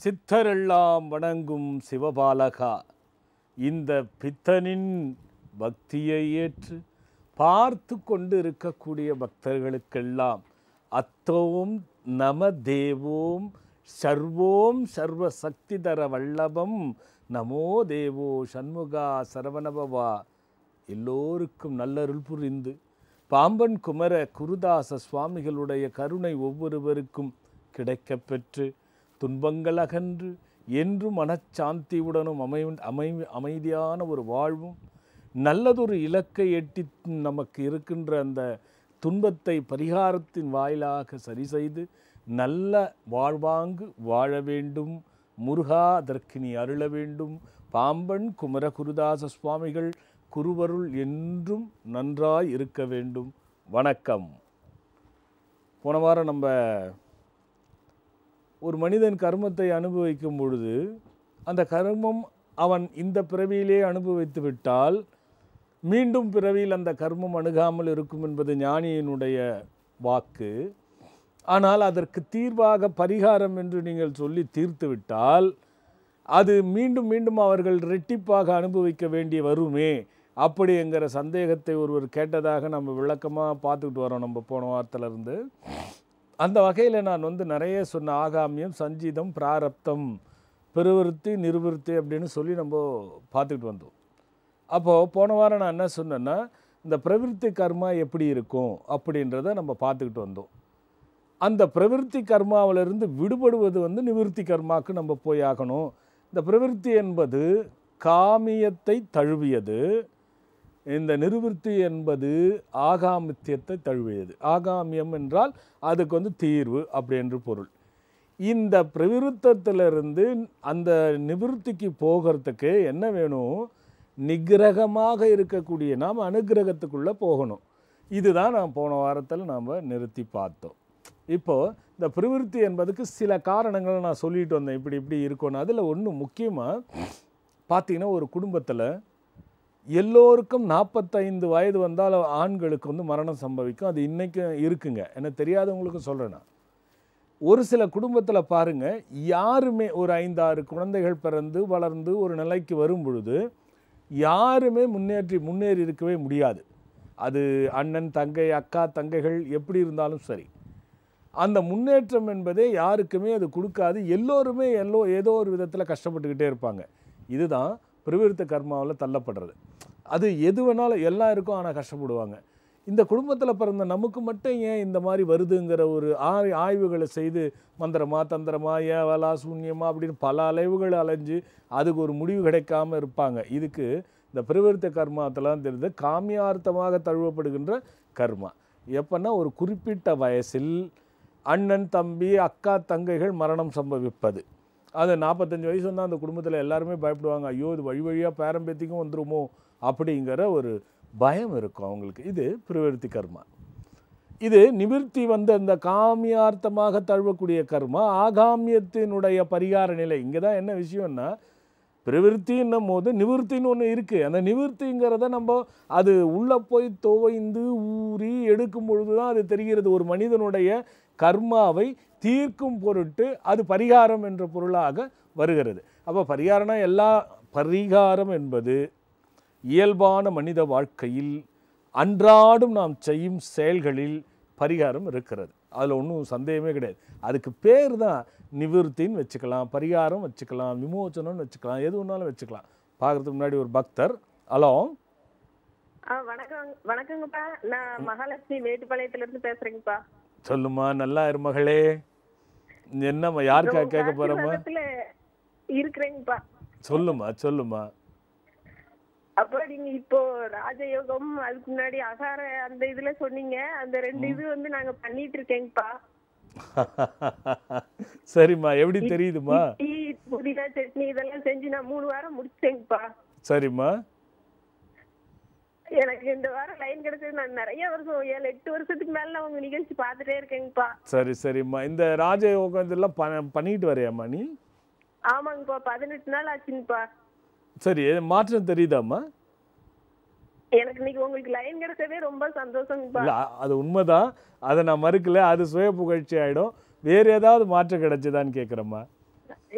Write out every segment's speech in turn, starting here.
சித்தரெல்லாம் வணங்கும் சிவபாலகா இந்த பித்தனின் பக்தியை ஏற்று பார்த்து கொண்டு இருக்கக்கூடிய பக்தர்களுக்கெல்லாம் அத்தோம் நம தேவோம் சர்வோம் சர்வ சக்திதர வல்லபம் நமோ தேவோ சண்முகா சரவணபவா எல்லோருக்கும் நல்லருள் புரிந்து பாம்பன் குமர குருதாச சுவாமிகளுடைய கருணை ஒவ்வொருவருக்கும் கிடைக்கப் பெற்று துன்பங்கள் அகன்று என்றும் மனச்சாந்தியுடனும் அமை அமை அமைதியான ஒரு வாழ்வும் நல்லதொரு இலக்கை எட்டி நமக்கு இருக்கின்ற அந்த துன்பத்தை பரிகாரத்தின் வாயிலாக சரி செய்து நல்ல வாழ்வாங்கு வாழ வேண்டும் முருகா அதற்கு நீ அருள வேண்டும் பாம்பன் குமர குருதாச சுவாமிகள் குருவருள் என்றும் நன்றாய் இருக்க வேண்டும் வணக்கம் போன வாரம் நம்ம ஒரு மனிதன் கர்மத்தை அனுபவிக்கும் பொழுது அந்த கர்மம் அவன் இந்த பிறவியிலே அனுபவித்து விட்டால் மீண்டும் பிறவியில் அந்த கர்மம் அணுகாமல் இருக்கும் என்பது ஞானியினுடைய வாக்கு ஆனால் அதற்கு தீர்வாக பரிகாரம் என்று நீங்கள் சொல்லி தீர்த்து விட்டால் அது மீண்டும் மீண்டும் அவர்கள் ரெட்டிப்பாக அனுபவிக்க வேண்டி வருமே அப்படிங்கிற சந்தேகத்தை ஒருவர் கேட்டதாக நம்ம விளக்கமாக பார்த்துக்கிட்டு வரோம் நம்ம போன வாரத்திலிருந்து அந்த வகையில் நான் வந்து நிறைய சொன்ன ஆகாமியம் சஞ்சீதம் பிராரப்தம் பெருவிருத்தி நிருவிருத்தி அப்படின்னு சொல்லி நம்ம பார்த்துக்கிட்டு வந்தோம் அப்போது போன வாரம் நான் என்ன சொன்னேன்னா இந்த பிரவிற்த்தி கர்மா எப்படி இருக்கும் அப்படின்றத நம்ம பார்த்துக்கிட்டு வந்தோம் அந்த பிரவிற்த்தி கர்மாவிலிருந்து விடுபடுவது வந்து நிவிருத்தி கர்மாவுக்கு நம்ம போய் ஆகணும் இந்த பிரவிற்த்தி என்பது காமியத்தை தழுவியது இந்த நிருவிருத்தி என்பது ஆகாமித்தியத்தை தழுவியது ஆகாமியம் என்றால் அதுக்கு வந்து தீர்வு அப்படி என்று பொருள் இந்த பிரவிருத்தத்திலிருந்து அந்த நிவிருத்திக்கு போகிறதுக்கு என்ன வேணும் நிகிரகமாக இருக்கக்கூடிய நாம் அனுகிரகத்துக்குள்ளே போகணும் இதுதான் நான் போன வாரத்தில் நாம் நிறுத்தி பார்த்தோம் இப்போது இந்த பிரவிற்த்தி என்பதுக்கு சில காரணங்களை நான் சொல்லிட்டு வந்தேன் இப்படி இப்படி இருக்கணும் அதில் ஒன்று முக்கியமாக பார்த்தீங்கன்னா ஒரு குடும்பத்தில் எல்லோருக்கும் நாற்பத்தைந்து வயது வந்தால் ஆண்களுக்கு வந்து மரணம் சம்பவிக்கும் அது இன்றைக்கும் இருக்குங்க எனக்கு தெரியாதவங்களுக்கும் சொல்கிறேன் நான் ஒரு சில குடும்பத்தில் பாருங்கள் யாருமே ஒரு ஐந்தாறு குழந்தைகள் பிறந்து வளர்ந்து ஒரு நிலைக்கு வரும் பொழுது யாருமே முன்னேற்றி முன்னேறி இருக்கவே முடியாது அது அண்ணன் தங்கை அக்கா தங்கைகள் எப்படி இருந்தாலும் சரி அந்த முன்னேற்றம் என்பதே யாருக்குமே அது கொடுக்காது எல்லோருமே எல்லோ ஏதோ ஒரு விதத்தில் கஷ்டப்பட்டுக்கிட்டே இருப்பாங்க இதுதான் பிரவிருத்த கர்மாவில் தள்ளப்படுறது அது எது வேணாலும் எல்லாம் இருக்கும் ஆனால் கஷ்டப்படுவாங்க இந்த குடும்பத்தில் பிறந்த நமக்கு மட்டும் ஏன் இந்த மாதிரி வருதுங்கிற ஒரு ஆய் ஆய்வுகளை செய்து மந்திரமா தந்திரமா ஏவலா சூன்யமா அப்படின்னு பல அலைவுகள் அலைஞ்சு அதுக்கு ஒரு முடிவு கிடைக்காம இருப்பாங்க இதுக்கு இந்த பிரவிருத்த கர்மாத்தெல்லாம் தெரிஞ்சு காமியார்த்தமாக தழுவப்படுகின்ற கர்மா எப்பன்னா ஒரு குறிப்பிட்ட வயசில் அண்ணன் தம்பி அக்கா தங்கைகள் மரணம் சம்பவிப்பது அது நாற்பத்தஞ்சு வயசு வந்தால் அந்த குடும்பத்தில் எல்லாருமே பயப்படுவாங்க ஐயோ இது வழி வழியாக பேரம்பேத்திக்கும் வந்துருமோ அப்படிங்கிற ஒரு பயம் இருக்கும் அவங்களுக்கு இது பிரவிருத்தி கர்மா இது நிவிர்த்தி வந்து அந்த காமியார்த்தமாக தழுவக்கூடிய கர்மா ஆகாமியத்தினுடைய பரிகார நிலை இங்கே தான் என்ன விஷயம்னா பிரவிற்த்தின்னும் போது நிவிற்த்தின்னு ஒன்று இருக்குது அந்த நிவிற்த்திங்கிறத நம்ம அது உள்ளே போய் துவைந்து ஊறி எடுக்கும் பொழுது தான் அது தெரிகிறது ஒரு மனிதனுடைய கர்மாவை தீர்க்கும் பொருட்டு அது பரிகாரம் என்ற பொருளாக வருகிறது அப்போ பரிகாரம்னா எல்லா பரிகாரம் என்பது இயல்பான மனித வாழ்க்கையில் அன்றாடும் நாம் செய்யும் செயல்களில் பரிகாரம் இருக்கிறது அதில் ஒன்றும் சந்தேகமே கிடையாது அதுக்கு பேர் தான் நிவிருத்தின்னு வச்சுக்கலாம் பரிகாரம் வச்சுக்கலாம் விமோச்சனம்னு வச்சுக்கலாம் எது வேணாலும் வச்சுக்கலாம் பார்க்கறதுக்கு முன்னாடி ஒரு பக்தர் ஹலோ ஆ வணக்கம் வணக்கங்கப்பா நான் மகாலட்சுமி மேட்டுப்பாளையத்துல இருந்து பேசுறேங்கப்பா சொல்லுமா நல்லா இரு மகளே என்னம்மா யாருக்கா கேட்க போகிறோம்மா ஆசீர்வாதத்துல இருக்கிறேங்கப்பா சொல்லுமா சொல்லுமா அப்ப நீங்க இப்போ ராஜயோகம் அதுக்கு முன்னாடி அகார அந்த இதுல சொன்னீங்க அந்த ரெண்டு இது வந்து நாங்க பண்ணிட்டு இருக்கேங்கப்பா சரிம்மா எப்படி தெரியுதுமா டீ புதினா சட்னி இதெல்லாம் செஞ்சு நான் மூணு வாரம் முடிச்சிட்டேங்கப்பா சரிம்மா எனக்கு இந்த வாரம் லைன் கிடைச்சது நான் நிறைய வருஷம் ஏழு எட்டு வருஷத்துக்கு மேல நான் உங்க நிகழ்ச்சி பார்த்துட்டே இருக்கேங்கப்பா சரி சரிம்மா இந்த ராஜயோகம் இதெல்லாம் ப பண்ணிட்டு வரையாம்மா நீ ஆமாங்கப்பா பதினெட்டு நாள் ஆச்சுங்கப்பா சரி மாற்றம் தெரியுதாம்மா எனக்கு இன்னைக்கு உங்களுக்கு லைன் கிடைச்சதே ரொம்ப சந்தோஷங்கப்பா இல்லை அது உண்மைதான் அதை நான் மறுக்கல அது சுய புகழ்ச்சி ஆகிடும் வேறு ஏதாவது மாற்றம் கிடைச்சதான்னு கேட்குறேம்மா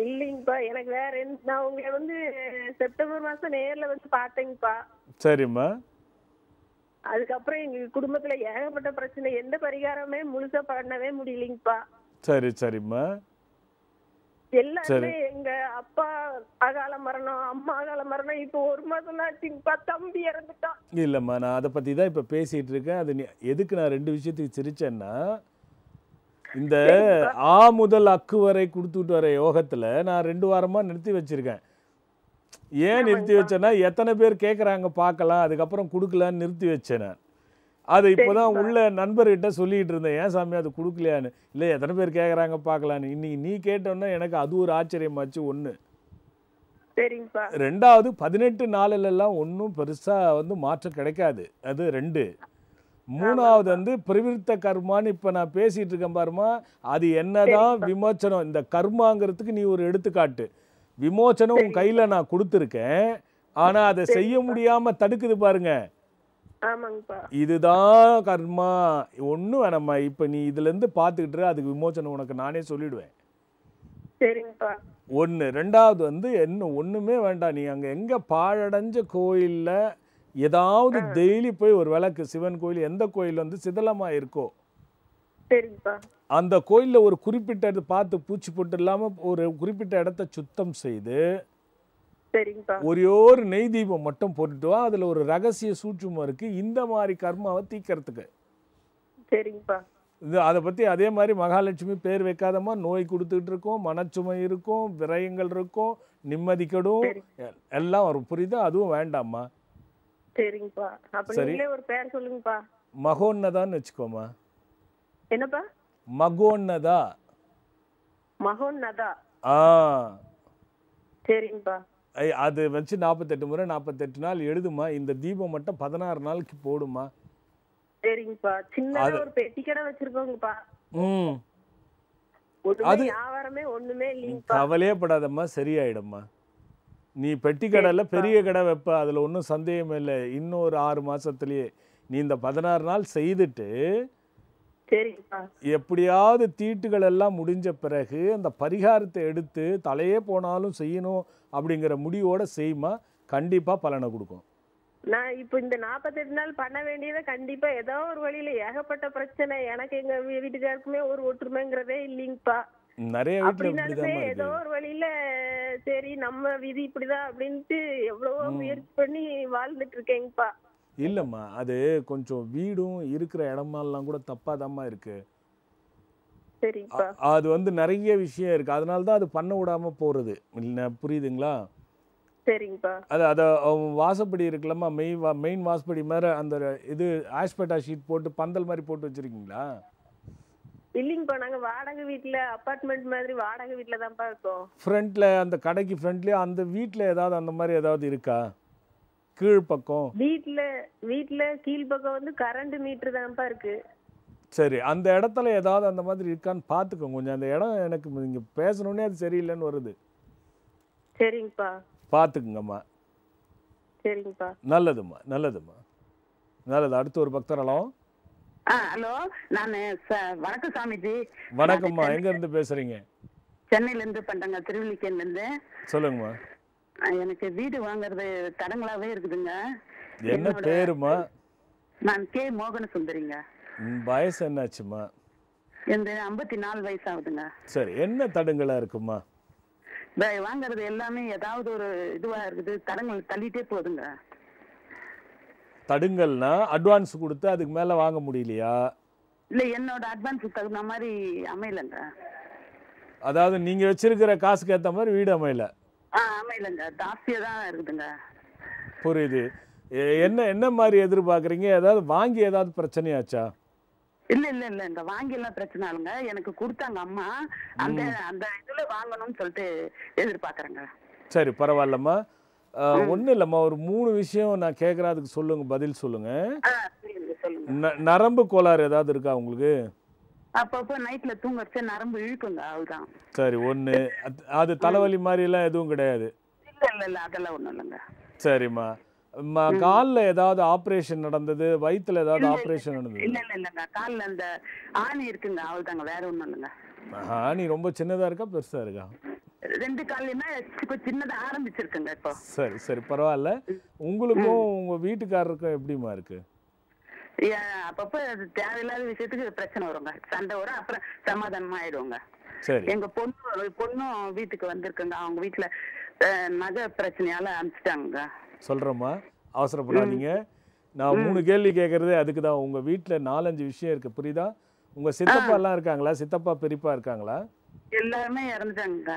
இல்லைங்கப்பா எனக்கு வேற எந்த- நான் உங்களை வந்து செப்டம்பர் மாசம் நேர்ல வந்து பார்த்தேங்கப்பா சரிம்மா அதுக்கப்புறம் எங்க குடும்பத்துல ஏகப்பட்ட பிரச்சனை எந்த பரிகாரமே முழுசா பண்ணவே முடியலைங்கப்பா சரி சரிம்மா எல்லாருமே எங்க அப்பா அகால மரணம் அம்மா அகால மரணம் இப்போ ஒரு மாசம் தான் ஆச்சுங்கப்பா தம்பி இறந்துட்டான் இல்லைம்மா நான் அதை பற்றி தான் இப்போ பேசிகிட்டு இருக்கேன் அது நீ எதுக்கு நான் ரெண்டு விஷயத்துக்கு சிரிச்சேன்னா இந்த ஆ முதல் அக்கு வரை கொடுத்துட்டு வர யோகத்தில் நான் ரெண்டு வாரமாக நிறுத்தி வச்சுருக்கேன் ஏன் நிறுத்தி வச்சேன்னா எத்தனை பேர் கேட்குறாங்க பார்க்கலாம் அதுக்கப்புறம் கொடுக்கலான்னு நிறுத்தி வச்சேன் நான் அது இப்போ தான் உள்ள நண்பர்கிட்ட சொல்லிகிட்டு இருந்தேன் ஏன் சாமி அது கொடுக்கலையான்னு இல்லை எத்தனை பேர் கேட்குறாங்க பார்க்கலான்னு இன்னைக்கு நீ கேட்டோன்னா எனக்கு அது ஒரு ஆச்சரியமாச்சு ஒன்று சரிங்கப்பா ரெண்டாவது பதினெட்டு நாளிலெல்லாம் ஒன்றும் பெருசாக வந்து மாற்றம் கிடைக்காது அது ரெண்டு மூணாவது வந்து பிரவிருத்த கர்மான்னு இப்போ நான் பேசிட்டு இருக்கேன் பாருமா அது என்னதான் விமோச்சனம் இந்த கர்மாங்கிறதுக்கு நீ ஒரு எடுத்துக்காட்டு விமோச்சனம் உன் கையில் நான் கொடுத்துருக்கேன் ஆனால் அதை செய்ய முடியாமல் தடுக்குது பாருங்க ஆமாங்கப்பா இதுதான் கர்மா ஒன்றும் வேணாம்மா இப்போ நீ இதுலேருந்து பார்த்துக்கிட்டு அதுக்கு விமோச்சனம் உனக்கு நானே சொல்லிடுவேன் சரிங்கப்பா ஒன்று ரெண்டாவது வந்து என்ன ஒன்றுமே வேண்டாம் நீ அங்கே எங்கே பாழடைஞ்ச கோயிலில் ஏதாவது டெய்லி போய் ஒரு விளக்கு சிவன் கோயில் எந்த கோயில் வந்து சிதலமாக இருக்கோ சரிங்கப்பா அந்த கோயிலில் ஒரு குறிப்பிட்ட இது பார்த்து பூச்சி போட்டு இல்லாமல் ஒரு குறிப்பிட்ட இடத்த சுத்தம் செய்து சரிங்கப்பா ஒரே ஒரு நெய் தீபம் மட்டும் போட்டுட்டு வா அதில் ஒரு ரகசிய சூட்சுமம் இருக்குது இந்த மாதிரி கர்மாவை தீக்கிறதுக்கு சரிங்கப்பா இது அதை பற்றி அதே மாதிரி மகாலட்சுமி பேர் வைக்காதமா நோய் கொடுத்துட்டு இருக்கோம் மனச்சுமை இருக்கும் விரயங்கள் இருக்கும் நிம்மதி கெடும் சரி. எ- எல்லாம் வரும் புரியுதா அதுவும் வேண்டாம்மா சரிங்கப்பா அப்ப சரி. நீங்களே ஒரு பேர் சொல்லுங்கப்பா மகோன்னதான்னு வச்சுக்கோமா என்னப்பா மகோன்னதா மகோன் நதா ஆ சரிங்கப்பா ஐ, அது வச்சு நாற்பத்தெட்டு முறை நாற்பத்தெட்டு நாள் எழுதுமா இந்த தீபம் மட்டும் பதினாறு நாளைக்கு போடுமா சரிங்கப்பா சின்னதா ஒரு பெட்டி கடை வச்சிருக்கோங்கப்பா ம் ஒண்ணுமே வியாபாரமே ஒண்ணுமே இல்லைங்கப்பா கவலையே படாதம்மா சரியாயிடும்மா நீ பெட்டி கடையில் பெரிய கடை வைப்ப அதில் ஒன்றும் சந்தேகமே இல்லை இன்னும் ஒரு ஆறு மாசத்துலயே நீ இந்த பதினாறு நாள் செய்துட்டு சரிங்கப்பா எப்படியாவது தீட்டுகள் எல்லாம் முடிஞ்ச பிறகு அந்த பரிகாரத்தை எடுத்து தலையே போனாலும் செய்யணும் அப்படிங்கிற முடிவோட செய்யுமா கண்டிப்பாக பலனை கொடுக்கும் நான் இப்போ இந்த நாற்பத்தெட்டு நாள் பண்ண வேண்டியதை கண்டிப்பா ஏதோ ஒரு வழியில ஏகப்பட்ட பிரச்சனை எனக்கு எங்க வீ- வீட்டுக்காருக்குமே ஒரு ஒற்றுமைங்கிறதே இல்லைங்கப்பா நிறைய வீட்டில் அப்படின்னாலுமே இப்படிதான் ஏதோ இருக்கு ஒரு வழியில சரி நம்ம விதி இப்படிதான் அப்படின்ட்டு எவ்வளவோ முயற்சி பண்ணி வாழ்ந்துட்டு இருக்கேங்கப்பா இல்லைம்மா அது கொஞ்சம் வீடும் இருக்கிற இடமெல்லாம் கூட தப்பாதாம்மா இருக்கு சரிங்கப்பா அது வந்து நிறைய விஷயம் இருக்கு அதனால தான் அது பண்ண விடாம போறது இல்லை புரியுதுங்களா சரிங்கப்பா அது அதை வாசப்படி இருக்குல்லம்மா மெயின் வா மெயின் வாசப்படி மேலே அந்த இது ஆஸ்பெட்டா ஷீட் போட்டு பந்தல் மாதிரி போட்டு வச்சிருக்கீங்களா இல்லைங்கப்பா நாங்க வாடகை வீட்டுல அபார்ட்மெண்ட் மாதிரி வாடகை வீட்டுல தான்ப்பா இருக்கோம் ஃப்ரண்ட்ல அந்த கடைக்கு ஃப்ரண்ட்லேயே அந்த வீட்டில் ஏதாவது அந்த மாதிரி ஏதாவது இருக்கா கீழ் பக்கம் வீட்டுல வீட்டுல கீழ்பக்கம் வந்து கரண்ட் மீட்டர் தான்ப்பா இருக்கு சரி அந்த இடத்துல ஏதாவது அந்த மாதிரி இருக்கான்னு பார்த்துக்கோங்க கொஞ்சம் அந்த இடம் எனக்கு நீங்கள் பேசணுன்னே அது சரியில்லைன்னு வருது சரிங்கப்பா பார்த்துக்குங்கம்மா சரிங்கப்பா நல்லதும்மா நல்லதும்மா நல்லது அடுத்து ஒரு பக்தரலாம் ஆ ஹலோ நான் வணக்கம் சாமிஜி வணக்கம்மா எங்கேருந்து பேசுகிறீங்க சென்னையில இருந்து பண்றேங்க திருவல்லிக்கேன்ல இருந்து சொல்லுங்கம்மா ஆ, எனக்கு வீடு வாங்குறது தடங்களாவே இருக்குதுங்க என்ன பேருமா நான் கே மோகன சுந்தரிங்க ம், வயசு என்னாச்சுமா எந்த ஐம்பத்தி நாலு வயசு ஆகுதுங்க சரி என்ன தடுங்களா இருக்குமா வே- வாங்குறது எல்லாமே ஏதாவது ஒரு இதுவா இருக்குது தடங்கள் தள்ளிட்டே போகுதுங்க தடுங்கல்னா அட்வான்ஸ் கொடுத்து அதுக்கு மேலே வாங்க முடியலையா இல்ல என்னோட அட்வான்ஸ் தகுந்த மாதிரி அமையலங்க அதாவது நீங்கள் வச்சிருக்கிற காசுக்கு ஏற்ற மாதிரி வீடு அமையல ஆ அமையலங்க ஜாஸ்தியா தான் இருக்குதுங்க புரியுது எ- என்ன என்ன மாதிரி எதிர்பார்க்குறீங்க ஏதாவது வாங்கி ஏதாவது பிரச்சனையாச்சா இல்ல இல்ல இல்ல இந்த வாங்கி எல்லாம் பிரச்சனை இல்லைங்க எனக்கு கொடுத்தாங்க அம்மா அந்த அந்த இதுல வாங்கணும்னு சொல்லிட்டு எதிர்பார்க்கறேங்க சரி பரவாயில்லம்மா ஒன்றும் இல்லைம்மா ஒரு மூணு விஷயம் நான் கேட்குறேன் அதுக்கு சொல்லுங்க பதில் சொல்லுங்க ஆ சரிங்க சொல்லுங்க ந- நரம்பு கோளாறு ஏதாவது இருக்கா உங்களுக்கு அப்பப்போ நைட்ல தூங்க வச்சு நரம்பு இழுக்குங்க அவ்வளவுதான் சரி ஒன்று அது தலைவலி மாதிரிலாம் எதுவும் கிடையாது இல்ல இல்ல இல்ல அதெல்லாம் ஒண்ணும் இல்லைங்க சரிம்மா ம காலில் ஏதாவது ஆப்ரேஷன் நடந்தது வயித்துல ஏதாவது ஆப்ரேஷன் நடந்தது இல்ல இல்ல இல்லங்க கால்ல அந்த ஆணி இருக்குங்க அவ்வளவுதாங்க வேற ஒண்ணும் இல்லைங்க ஆஹா நீ ரொம்ப சின்னதாக இருக்கா பெருசாக இருக்கா ரெண்டு காலையுமே கொஞ்சம் சின்னதா ஆரம்பிச்சிருக்குங்க இப்போ சரி சரி பரவாயில்ல உங்களுக்கும் உங்க வீட்டுக்காரருக்கும் எப்படிமா இருக்கு ஏன், அப்பப்ப அது தேவையில்லாத விஷயத்துக்கு பிரச்சனை வருங்க சண்டை வரும் அப்புறம் சமாதானமா ஆயிடுவாங்க சரி எங்க பொண்ணு பொண்ணும் வீட்டுக்கு வந்திருக்குங்க அவங்க வீட்டுல அஹ், நகை பிரச்சனையால அனுப்பிச்சிட்டாங்க சொல்றேம்மா அவசரப்படாதீங்க நான் மூணு கேள்வி கேட்கறதே அதுக்கு தான் உங்க வீட்டுல நாலஞ்சு விஷயம் இருக்கு புரியுதா உங்க சித்தப்பா எல்லாம் இருக்காங்களா சித்தப்பா பெரியப்பா இருக்காங்களா எல்லாருமே இறந்துட்டாங்க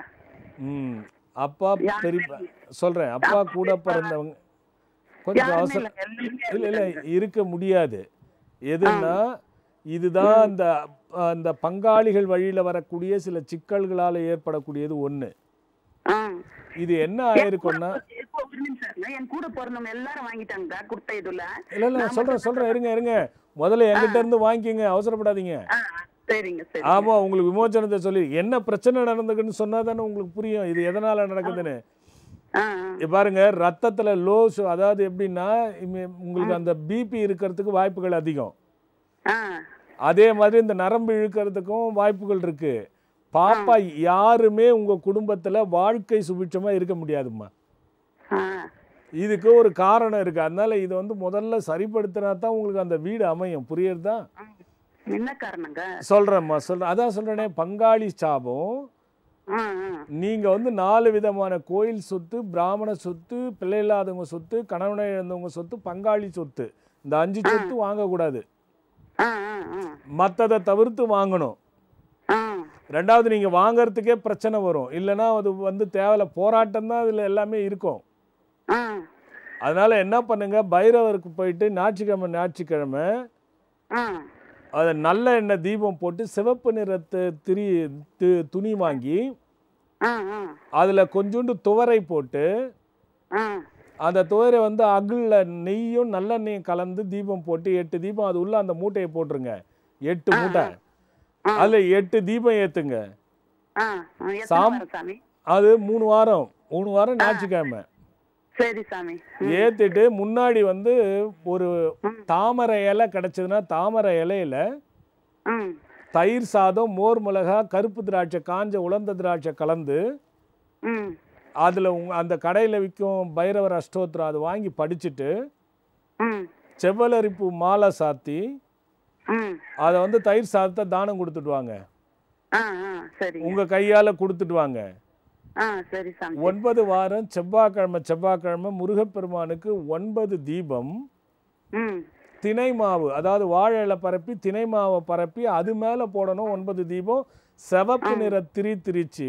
ம் அப்பா பெரியப்பா சொல்றேன் அப்பா கூட பிறந்தவங்க கொஞ்சம் யாருமே அவசரம் இல்லைங்க, எல்லாருமே இல்ல இல்ல இருக்க முடியாது எதுன்னா இதுதான் அந்த அந்த பங்காளிகள் வழியில வரக்கூடிய சில சிக்கல்களால ஏற்படக்கூடியது ஒண்ணு ஆ. இது என்ன ஆயிருக்கும்னா இப்போ ஒரு நிமிஷம் இருங்க. என் கூட பிறந்தவங்க எல்லாரும் வாங்கிட்டாங்க கொடுத்த இதுல இல்ல இல்ல சொல்றேன் சொல்றேன் இருங்க இருங்க முதல்ல என்கிட்ட இருந்து வாங்கிக்கங்க அவசரப்படாதீங்க ஆ, சரிங்க சரி ஆமா உங்களுக்கு விமோச்சனத்தை சொல்லி என்ன பிரச்சனை நடந்துக்குன்னு சொன்னா தானே உங்களுக்கு புரியும் இது எதனால நடக்குதுன்னு ஆ, இங்க பாருங்க ரத்தத்துல லோ அதாவது எப்படின்னா இம்ம- உங்களுக்கு அந்த பிபி இருக்கிறதுக்கு வாய்ப்புகள் அதிகம் ஆ, அதே மாதிரி இந்த நரம்பு இழுக்கிறதுக்கும் வாய்ப்புகள் இருக்கு பாப்பா யாருமே உங்க குடும்பத்துல வாழ்க்கை சுபிட்சமா இருக்க முடியாதும்மா ஆ. இதுக்கு ஒரு காரணம் இருக்கு அதனால இதை வந்து முதல்ல சரிப்படுத்தினா தான் உங்களுக்கு அந்த வீடு அமையும் புரியுறதா என்ன காரணங்க சொல்றேம்மா சொல்றேன் அதான் சொல்றேனே பங்காளி சாபம் ஆ, ஆ. நீங்க வந்து நாலு விதமான கோயில் சொத்து பிராமண சொத்து பிள்ளை இல்லாதவங்க சொத்து கணவனை இழந்தவங்க சொத்து பங்காளி சொத்து இந்த அஞ்சு சொத்து வாங்கக்கூடாது ஆ, ஆ, ஆ. மற்றதை தவிர்த்து வாங்கணும் ஆ. ரெண்டாவது நீங்க வாங்குறதுக்கே பிரச்சனை வரும் இல்லைன்னா அது வந்து தேவையில்ல போராட்டம் தான் இதுல எல்லாமே இருக்கும் ஆ. அதனால என்ன பண்ணுங்க பைரவருக்கு போயிட்டு ஞாயிற்றுக்கிழமை ஞாயிற்றுக்கிழமை ஆ. அதை நல்ல எண்ணெய் தீபம் போட்டு சிவப்பு நிறத்து திரி து- துணி வாங்கி ஆ, ஆ. அதில் கொஞ்சோண்டு துவரை போட்டு ஆ. அந்த துவரை வந்து அகில்ல நெய்யும் நல்லெண்ணெயும் கலந்து தீபம் போட்டு எட்டு தீபம் அது உள்ள அந்த மூட்டையை போட்டுருங்க எட்டு மூட்டை ஆ. அதில் எட்டு தீபம் ஏற்றுங்க ஆ. ஆ. எத்தனை சாம்- வாரம் சாமி அது மூணு வாரம் மூணு வாரம் ஞாயிற்றுக்கிழமை சரி சாமி ம். ஏற்றிட்டு முன்னாடி வந்து ஒரு தாமரை இலை கிடச்சதுன்னா தாமரை இலையில ம். தயிர் சாதம் மோர் மிளகா கருப்பு திராட்சை காஞ்ச உலர்ந்த திராட்சை கலந்து ம். அதில் உங்க அந்த கடையில் விற்கும் பைரவர் அஷ்டோத்திரம் அதை வாங்கி படிச்சுட்டு ம். செவ்வலரிப்பு மாலை சாத்தி ம். அதை வந்து தயிர் சாதத்தை தானம் கொடுத்துட்டு வாங்க ஆ, ஆ. சரிங்க உங்கள் கையால் கொடுத்துட்டு வாங்க ஆ சரி சாமி ஒன்பது வாரம் செவ்வாய்க்கிழமை செவ்வாய்க்கிழமை முருகப்பெருமானுக்கு ஒன்பது தீபம் ம் தினை மாவு அதாவது வாழை இலை பரப்பி தினை மாவை பரப்பி அது மேலே போடணும் ஒன்பது தீபம் சிவப்பு நிற திரி திரிச்சு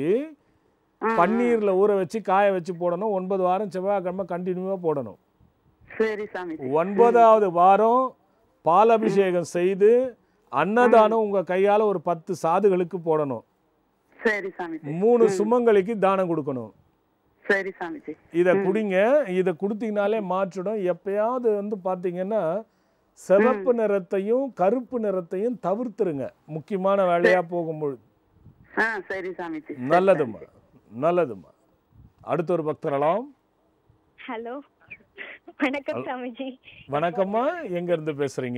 பன்னீர்ல ஊற வச்சு காய வச்சு போடணும் ஒன்பது வாரம் செவ்வாய்க்கிழமை கண்டினியூவாக போடணும் சரி சாமி ஒன்பதாவது வாரம் பாலபிஷேகம் செய்து அன்னதானம் உங்க கையால ஒரு பத்து சாதுகளுக்கு போடணும் சரி சாமி மூணு சுமங்கலிக்கு தானம் கொடுக்கணும் சரி சாமிஜி இதை குடிங்க இதை கொடுத்தீங்கனாலே மாற்றிடும் எப்பயாவது வந்து பார்த்தீங்கன்னா சிவப்பு நிறத்தையும் கருப்பு நிறத்தையும் தவிர்த்துருங்க முக்கியமான வேலையா போகும்பொழுது ஆ சரி சாமிஜி நல்லதும்மா நல்லதும்மா அடுத்த ஒரு பக்தரலாம் ஹலோ வணக்கம் சாமிஜி வணக்கம்மா எங்க இருந்து பேசுறீங்க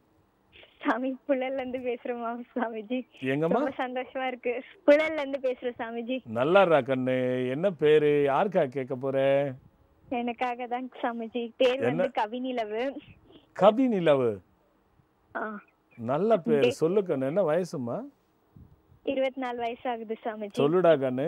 சாமி புழல்ல இருந்து பேசுறோமா சாமிஜி எங்கம்மா ரொம்ப சந்தோஷமா இருக்கு புழல்ல இருந்து பேசுறோம் சாமிஜி நல்லா இருக்கா கண்ணு என்ன பேரு யாருக்கா கேட்க போற எனக்காக தான் சாமிஜி பேர் வந்து கவிநிலவு கவி நிலவு ஆ, நல்ல பேரு சொல்லு கண்ணு என்ன வயசுமா இருபத்தி நாலு வயசு ஆகுது சாமிஜி சொல்லுடா கண்ணு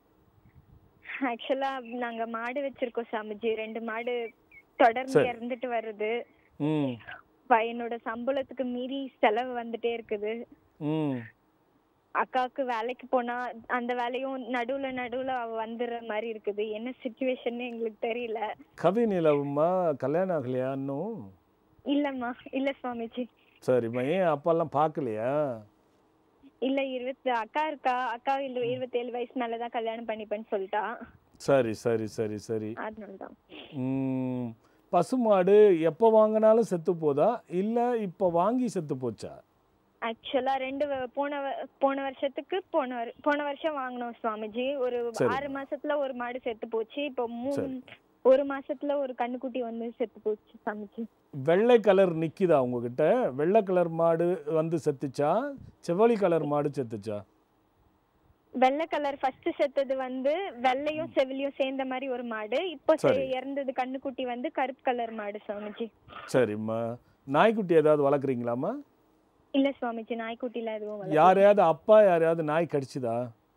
ஆக்சுவலா நாங்க மாடு வச்சிருக்கோம் சாமிஜி ரெண்டு மாடு தொடர்ந்து சரி. இறந்துட்டு வருது ம் ப- என்னோட சம்பளத்துக்கு மீறி செலவு வந்துட்டே இருக்குது ம் அக்காவுக்கு வேலைக்கு போனா அந்த வேலையும் நடுவுல நடுவுல அவ வந்துடுற மாதிரி இருக்குது என்ன சுச்சுவேஷன் எங்களுக்கு தெரியல கவி நிலவுமா கல்யாணம் ஆகலையா இன்னும் இல்லம்மா இல்ல சுவாமிஜி சரிம்மா ஏன் அப்பாலாம் பார்க்கலையா இல்ல இருபத்தி அக்கா இருக்கா அக்கா இல்ல இருபத்தி ஏழு வயசு மேலதான் கல்யாணம் பண்ணிப்பேன்னு சொல்லிட்டா சரி சரி சரி சரி அதனாலதான் ம், பசுமாடு எப்போ வாங்கினாலும் செத்து போதா இல்லை இப்போ வாங்கி செத்து போச்சா ஆக்சுவலா ரெண்டு வ- போன வ- போன வருஷத்துக்கு போன வரு- போன வருஷம் வாங்கினோம் சுவாமிஜி ஒரு சரி. ஆறு மாசத்துல ஒரு மாடு செத்து போச்சு இப்போ மூணு சரி. ஒரு மாசத்துல ஒரு கண்ணுக்குட்டி வந்து செத்து போச்சு சுவாமிஜி வெள்ளை கலர் நிக்குதா உங்ககிட்ட வெள்ளை கலர் மாடு வந்து செத்துச்சா செவ்வழி கலர் மாடு செத்துச்சா வெள்ளை கலர் ஃபர்ஸ்ட் செத்தது வந்து வெள்ளையும் செவிலியும் சேர்ந்த மாதிரி ஒரு மாடு இப்போ செ- சரி. இறந்தது கண்ணுக்குட்டி வந்து கருப்பு கலர் மாடு சுவாமிஜி சரிம்மா நாய்க்குட்டி ஏதாவது வளர்க்குறீங்களாம்மா இல்ல சுவாமிஜி நாய்க்குட்டில எதுவும் வளர்க்கல. யாரையாவது அப்பா யாரையாவது நாய் கடிச்சுதா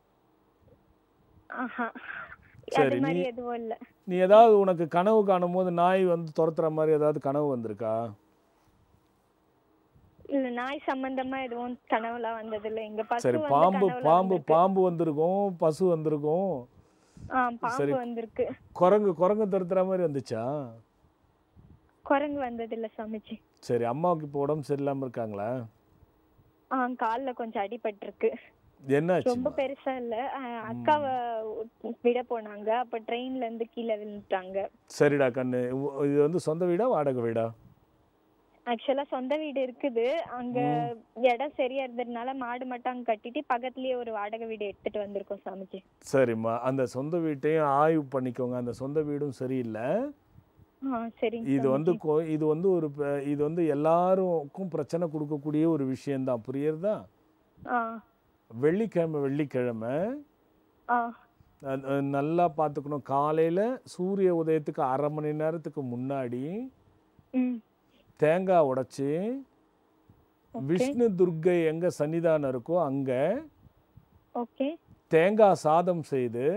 ஆஹா சரி, அது மாதிரி நீ- எதுவும் இல்ல நீ ஏதாவது உனக்கு கனவு காணும் போது நாய் வந்து துரத்துற மாதிரி ஏதாவது கனவு வந்திருக்கா இல்ல நாய் சம்பந்தமா எதுவும் கனவுலாம் வந்தது இல்ல எங்க பசு சரி வந்து பாம்பு கனவுல பாம்பு வந்திருக்கு. பாம்பு வந்திருக்கும் பசு வந்திருக்கும் ஆ பாம்பு சரி. வந்திருக்கு குரங்கு குரங்கு துரத்துற மாதிரி வந்துச்சா குரங்கு வந்தது இல்ல சுவாமிஜி சரி அம்மாவுக்கு இப்போ உடம்பு சரியில்லாம இருக்காங்களா ஆ கால்ல கொஞ்சம் அடிபட்டிருக்கு என்னாச்சு ரொம்ப பெருசா இல்ல ஆ, அக்காவை விட போனாங்க அப்ப ட்ரெயின்ல இருந்து கீழே விழுந்துட்டாங்க சரிடா கண்ணு உ- இது வந்து சொந்த வீடா வாடகை வீடா ஆக்சுவலா சொந்த வீடு இருக்குது அங்க இடம் சரியா இருந்ததுனால மாடு மட்டும் அங்க கட்டிட்டு பக்கத்துலயே ஒரு வாடகை வீடு எடுத்துட்டு வந்திருக்கோம் சாமிஜி சரிம்மா அந்த சொந்த வீட்டையும் ஆய்வு பண்ணிக்கோங்க அந்த சொந்த வீடும் சரியில்லை ஆ சரிங்க இது வந்து சாமிஜி. கொ- இது வந்து ஒரு ப- இது வந்து எல்லாருக்கும் பிரச்சனை கொடுக்கக்கூடிய ஒரு விஷயம்தான் புரியுறதா ஆ வெள்ளிக்கிழமை வெள்ளிக்கிழமை ஆ அஹ், அஹ், நல்லா பார்த்துக்கணும் காலையில் சூரிய உதயத்துக்கு அரை மணி நேரத்துக்கு முன்னாடி ம் தேங்காய் உடைச்சி ஓகே விஷ்ணு துர்க்கை எங்கே சன்னிதானம் இருக்கோ அங்கே ஓகே தேங்காய் சாதம் செய்து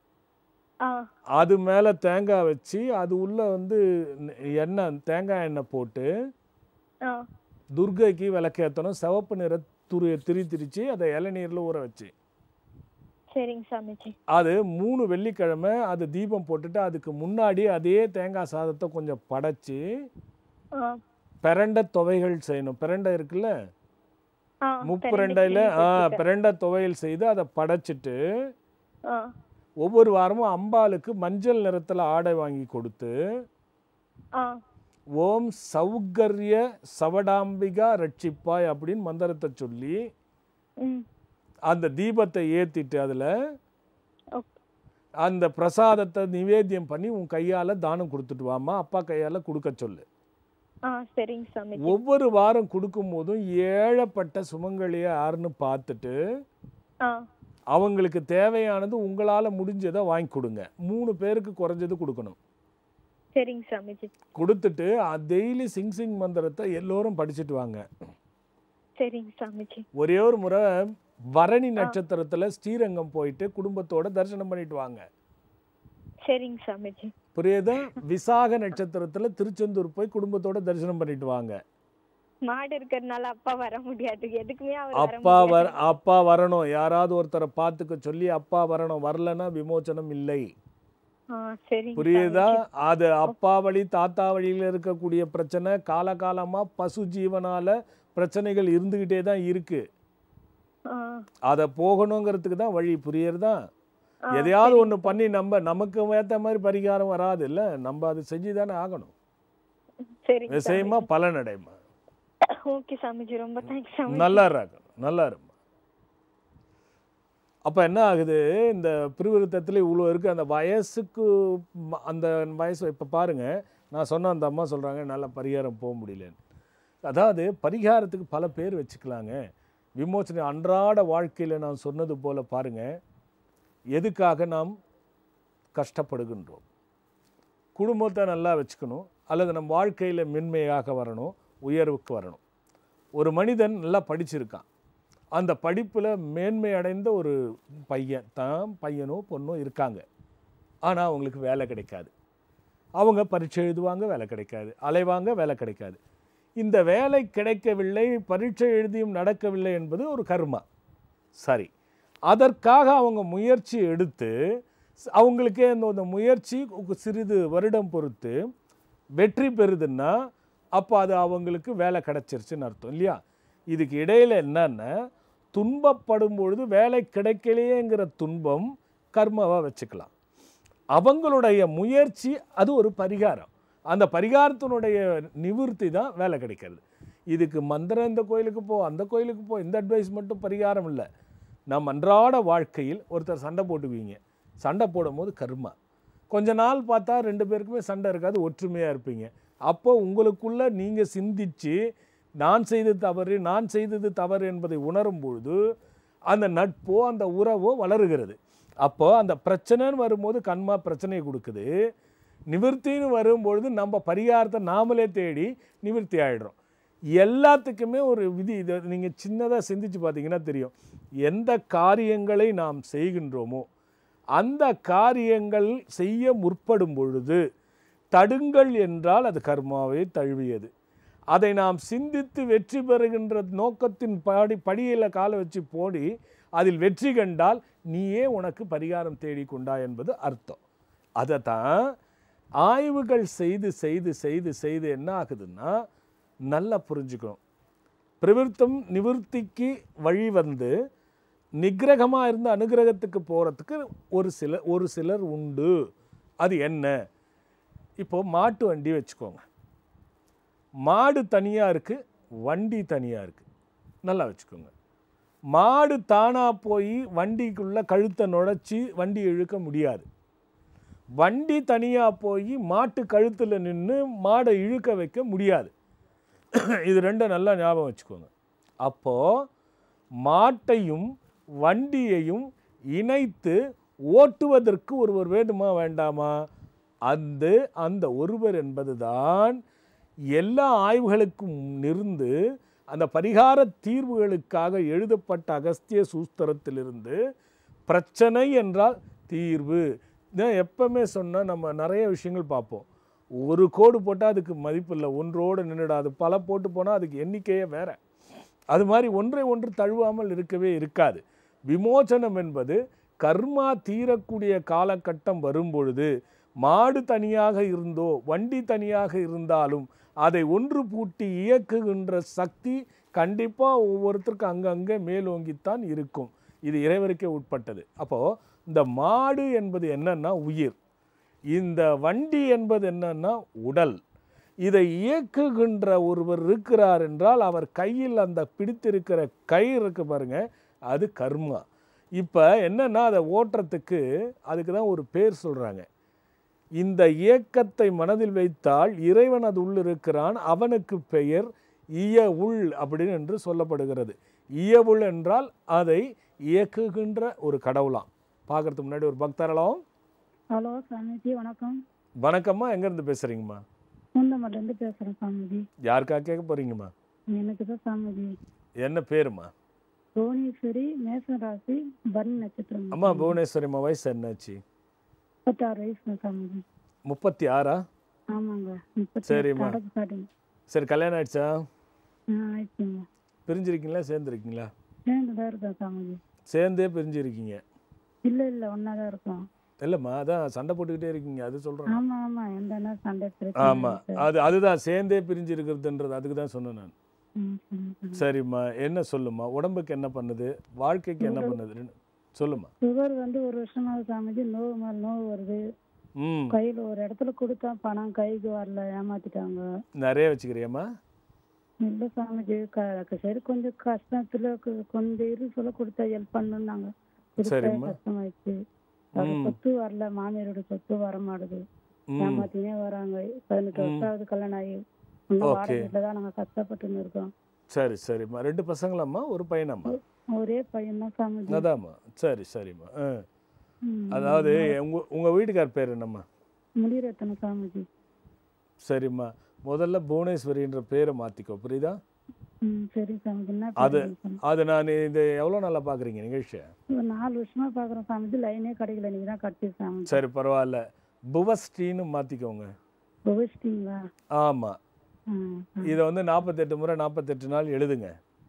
ஆ அது மேலே தேங்காய் வச்சு அது உள்ள வந்து ந- எண்ணெய் தேங்காய் எண்ணெய் போட்டு ஆ துர்க்கைக்கு விளக்கேற்றணும் சிவப்பு நிற துரு திரி திரிச்சு அதை இளநீரில் ஊற வச்சு சரிங்க சாமிஜி அது மூணு வெள்ளிக்கிழமை அது தீபம் போட்டுட்டு அதுக்கு முன்னாடி அதே தேங்காய் சாதத்தை கொஞ்சம் படைச்சு ஆ பிரண்டை துவைகள் செய்யணும் பிரண்டை இருக்குல்ல ஆ முப்பிரண்டையில் பிரண்டை ஆ செஞ்சு பிரண்டை துவையல் செய்து அதை படைச்சிட்டு ஆ ஒவ்வொரு வாரமும் அம்பாளுக்கு மஞ்சள் நிறத்தில் ஆடை வாங்கி கொடுத்து ஆ ஓம் சௌகர்ய சவடாம்பிகா ரட்சிப்பாய் அப்படின்னு மந்திரத்தை சொல்லி ம் அந்த தீபத்தை ஏற்றிட்டு அதில் ஓகே அந்த பிரசாதத்தை நிவேத்தியம் பண்ணி உன் கையால் தானம் கொடுத்துட்டு வாமா அப்பா கையால் கொடுக்க சொல்லு ஆ சரிங்க சாமிஜி ஒவ்வொரு வாரம் கொடுக்கும் போதும் ஏழப்பட்ட சுமங்கலியை யாருன்னு பார்த்துட்டு ஆ அவங்களுக்கு தேவையானது உங்களால் முடிஞ்சதை வாங்கி கொடுங்க மூணு பேருக்கு குறைஞ்சது கொடுக்கணும் சரிங்க சாமிஜி கொடுத்துட்டு டெய்லி சிங் சிங் மந்திரத்தை எல்லோரும் படிச்சுட்டு வாங்க சரிங்க சாமிஜி ஒரே ஒரு முறை பரணி நட்சத்திரத்துல ஸ்ரீரங்கம் போயிட்டு குடும்பத்தோட தரிசனம் பண்ணிட்டு வாங்க சரிங்க சாமிஜி புரியுதா விசாக நட்சத்திரத்துல திருச்செந்தூர் போய் குடும்பத்தோட தரிசனம் பண்ணிட்டு வாங்க மாடு இருக்கிறதுனால அப்பா வர முடியாது எதுக்குமே அவர் வர அப்பா வர முடியாது அப்பா வரணும் யாராவது ஒருத்தரை பார்த்துக்க சொல்லி அப்பா வரணும் வரலன்னா விமோச்சனம் இல்லை ஆ சரிங்க புரியுதா சாமிஜி. அது அப்பா வழி தாத்தா வழியில இருக்கக்கூடிய பிரச்சனை காலகாலமா பசு ஜீவனால பிரச்சனைகள் இருந்துகிட்டே தான் இருக்கு ஆ அதை போகணுங்கிறதுக்கு தான் வழி புரியுறதா ஆ, எதையாவது ஒண்ணு பண்ணி நம்ம நமக்கு ஏத்த மாதிரி பரிகாரம் வராது இல்ல நம்ம அது செஞ்சு தானே ஆகணும் சரிங்க விஷயமா பலனடைமா ஓகே சாமிஜி ரொம்ப தேங்க்ஸ் சாமிஜி நல்லா இருக்கணும் நல்லா இருமா அப்ப என்ன ஆகுது இந்த பிரிவிருத்தத்துல இவ்வளோ இருக்கு அந்த வயசுக்கு ம- அந்த வயசு இப்ப பாருங்க நான் சொன்ன அந்த அம்மா சொல்றாங்க நல்ல பரிகாரம் போக முடியலன்னு அதாவது பரிகாரத்துக்கு பல பேர் வச்சுக்கலாங்க விமோசனை அன்றாட வாழ்க்கையில நான் சொன்னது போல பாருங்க எதுக்காக நாம் கஷ்டப்படுகின்றோம் குடும்பத்தை நல்லா வச்சுக்கணும் அல்லது நம் வாழ்க்கையில் மென்மையாக வரணும் உயர்வுக்கு வரணும் ஒரு மனிதன் நல்லா படிச்சிருக்கான் அந்த படிப்பில் மேன்மை அடைந்த ஒரு பையன் தான் பையனோ பொண்ணோ இருக்காங்க ஆனால் அவங்களுக்கு வேலை கிடைக்காது அவங்க பரீட்சை எழுதுவாங்க வேலை கிடைக்காது அலைவாங்க வேலை கிடைக்காது இந்த வேலை கிடைக்கவில்லை பரீட்சை எழுதியும் நடக்கவில்லை என்பது ஒரு கர்மா சரி அதற்காக அவங்க முயற்சி எடுத்து ஸ்- அவங்களுக்கே அந்த அந்த முயற்சி ஒரு சிறிது வருடம் பொறுத்து வெற்றி பெறுதுன்னா அப்போ அது அவங்களுக்கு வேலை கிடைச்சிருச்சுன்னு அர்த்தம் இல்லையா இதுக்கு இடையில என்னன்னா துன்பப்படும் பொழுது வேலை கிடைக்கலையேங்கிற துன்பம் கர்மாவாக வச்சுக்கலாம் அவங்களுடைய முயற்சி அது ஒரு பரிகாரம் அந்த பரிகாரத்தினுடைய நிவிர்த்தி தான் வேலை கிடைக்கிறது இதுக்கு மந்திரம் இந்த கோயிலுக்கு போ அந்த கோயிலுக்கு போ இந்த அட்வைஸ் மட்டும் பரிகாரம் இல்லை நம் அன்றாட வாழ்க்கையில் ஒருத்தர் சண்டை போட்டுக்குவீங்க சண்டை போடும்போது கர்மா கொஞ்ச நாள் பார்த்தா ரெண்டு பேருக்குமே சண்டை இருக்காது ஒற்றுமையாக இருப்பீங்க அப்போ உங்களுக்குள்ள நீங்கள் சிந்திச்சு நான் செய்தது தவறு நான் செய்தது தவறு என்பதை உணரும் பொழுது அந்த நட்போ அந்த உறவோ வளருகிறது அப்போ அந்த பிரச்சனைன்னு வரும்போது கண்மா பிரச்சனையை கொடுக்குது நிவர்த்தின்னு வரும்பொழுது நம்ம பரிகாரத்தை நாமளே தேடி நிவர்த்தி ஆயிடுறோம் எல்லாத்துக்குமே ஒரு விதி இதை நீங்கள் சின்னதாக சிந்திச்சு பார்த்தீங்கன்னா தெரியும் எந்த காரியங்களை நாம் செய்கின்றோமோ அந்த காரியங்கள் செய்ய முற்படும் பொழுது தடுங்கள் என்றால் அது கர்மாவை தழுவியது அதை நாம் சிந்தித்து வெற்றி பெறுகின்ற நோக்கத்தின் படி படியில் காலை வச்சு போடி அதில் வெற்றி கண்டால் நீயே உனக்கு பரிகாரம் தேடிக்கொண்டா என்பது அர்த்தம் அதை தான் ஆய்வுகள் செய்து செய்து செய்து செய்து என்ன ஆகுதுன்னா நல்லா புரிஞ்சுக்கணும் பிரவிற்த்தம் நிவிற்த்திக்கு வழி வந்து நிக்கிரகமாக இருந்து அனுகிரகத்துக்கு போகிறதுக்கு ஒரு சில ஒரு சிலர் உண்டு அது என்ன இப்போ மாட்டு வண்டி வச்சுக்கோங்க மாடு தனியாக இருக்குது வண்டி தனியாக இருக்குது நல்லா வச்சுக்கோங்க மாடு தானாக போய் வண்டிக்குள்ளே கழுத்தை நுழைச்சி வண்டி இழுக்க முடியாது வண்டி தனியாக போய் மாட்டு கழுத்தில் நின்று மாடை இழுக்க வைக்க முடியாது இது ரெண்டும் நல்லா ஞாபகம் வச்சுக்கோங்க அப்போது மாட்டையும் வண்டியையும் இணைத்து ஓட்டுவதற்கு ஒருவர் வேண்டுமா வேண்டாமா அந்த அந்த ஒருவர் என்பதுதான் எல்லா ஆய்வுகளுக்கும் இருந்து அந்த பரிகார தீர்வுகளுக்காக எழுதப்பட்ட அகஸ்திய சூஸ்திரத்திலிருந்து பிரச்சனை என்றால் தீர்வு இதான் எப்பவுமே சொன்னால் நம்ம நிறைய விஷயங்கள் பார்ப்போம் ஒரு கோடு போட்டால் அதுக்கு மதிப்பு இல்லை ஒன்றோடு நின்றுடாது பல போட்டு போனால் அதுக்கு எண்ணிக்கையே வேற அது மாதிரி ஒன்றை ஒன்று தழுவாமல் இருக்கவே இருக்காது விமோசனம் என்பது கர்மா தீரக்கூடிய காலகட்டம் வரும்பொழுது மாடு தனியாக இருந்தோ வண்டி தனியாக இருந்தாலும் அதை ஒன்று பூட்டி இயக்குகின்ற சக்தி கண்டிப்பாக ஒவ்வொருத்தருக்கும் அங்கங்கே மேலோங்கித்தான் இருக்கும் இது இறைவருக்கே உட்பட்டது அப்போது இந்த மாடு என்பது என்னன்னா உயிர் இந்த வண்டி என்பது என்னன்னா உடல் இதை இயக்குகின்ற ஒருவர் இருக்கிறார் என்றால் அவர் கையில் அந்த பிடித்திருக்கிற கயிறு இருக்கு பாருங்க அது கர்மா இப்போ என்னன்னா அதை ஓட்டுறதுக்கு அதுக்கு தான் ஒரு பேர் சொல்கிறாங்க இந்த இயக்கத்தை மனதில் வைத்தால் இறைவன் அது உள் இருக்கிறான் அவனுக்கு பெயர் இய உள் அப்படின்னு என்று சொல்லப்படுகிறது இய உள் என்றால் அதை இயக்குகின்ற ஒரு கடவுளாம் பார்க்கறதுக்கு முன்னாடி ஒரு பக்தரலாம் ஹலோ சாமிஜி வணக்கம் வணக்கம்மா எங்கேருந்து பேசுகிறீங்கம்மா முந்தமல்லேருந்து பேசுகிறேன் சாமிஜி யாருக்காக கேட்க போகிறீங்கம்மா எனக்கு தான் சாமிஜி என்ன பேருமா புவனேஸ்வரி மேச ராசி பரணி நட்சத்திரம் அம்மா புவனேஸ்வரிம்மா வயசு என்னாச்சு முப்பத்தாறு வயசு சாமிஜி முப்பத்தி ஆறா ஆமாங்க முப்பத்தி சரிம்மா. கடைக்கு ஸ்டார்டிங் சரி கல்யாணம் ஆயிடுச்சா ஆ ஆயிடுச்சுங்க பிரிஞ்சிருக்கீங்களா சேர்ந்துருக்கீங்களா சேர்ந்து தான் இருக்கேன் சாமிஜி சேர்ந்தே பிரிஞ்சிருக்கீங்க இல்லை இல்லை ஒன்றா தான் இருக்கோம் இல்லைம்மா அதான் சண்டை போட்டுக்கிட்டே இருக்கீங்க அது சொல்கிறேன் ஆமாம் ஆமாம் எந்த நேரம் சண்டை பிரச்சனை ஆமாம் இருக்கு. அது அதுதான் சேர்ந்தே பிரிஞ்சு இருக்கிறதுன்றது அதுக்கு தான் சொன்னேன் நான் ம், சரி, சரி. சரிம்மா என்ன சொல்லுமா உடம்புக்கு என்ன பண்ணுது வாழ்க்கைக்கு என்ன பண்ணுது சொல்லுமா சுகர் வந்து ஒரு வருஷமாக சாமிஜி நோவு மேலே நோவு வருது ம் கையில் ஒரு இடத்துல கொடுத்தா பணம் கைக்கு வரல ஏமாத்திட்டாங்க நிறைய வச்சுக்கிறியாம்மா இல்லை சாமிஜி க சரி கொஞ்சம் கஷ்டத்துல கொ- கொஞ்சம் இரு சொல்ல கொடுத்தா ஹெல்ப் பண்ணுனாங்க கொடுத்தா சரிம்மா. கஷ்டமாயிடுச்சு அது ம். சொத்து வரல மாமியாரோட சொத்து வர மாட்டுது ம் ஏமாத்தினே வராங்க பதினெட்டு ம். வருஷம் ஆகுது கல்யாணம் ஆகி இன்னும் Okay. வாடகை வீட்டில் தான் நாங்கள் கஷ்டப்பட்டுன்னு இருக்கோம் சரி சரிம்மா ரெண்டு பசங்களாம்மா ஒரு பையனாம்மா ஒரே பையன் தான் சாமிஜி அதாம்மா சரி சரிம்மா ஆ ம். அதாவது உங்கள் உங்கள் வீட்டுக்கார் பேர் என்னம்மா முடிரத்தன சாமிஜி சரிம்மா முதல்ல புவனேஸ்வரின்ற பேரை மாற்றிக்கோ புரியுதா ம் சரி சாமிஜி என்ன அது பேசுறீங்க சாமி? அது நான் இது எவ்வளோ நல்லா பார்க்குறீங்க நிகழ்ச்சியை ஒரு நாலு வருஷமா பார்க்குறோம் சாமிஜி லைனே கிடைக்கல நீங்க தான் கட்டி சாமிஜி சரி பரவாயில்ல புவஸ்ரீன்னு மாற்றிக்கோங்க புகச்சிட்டீங்களா ஆமாம் ம் இதை வந்து நாற்பத்தெட்டு முறை நாற்பத்தெட்டு நாள் எழுதுங்க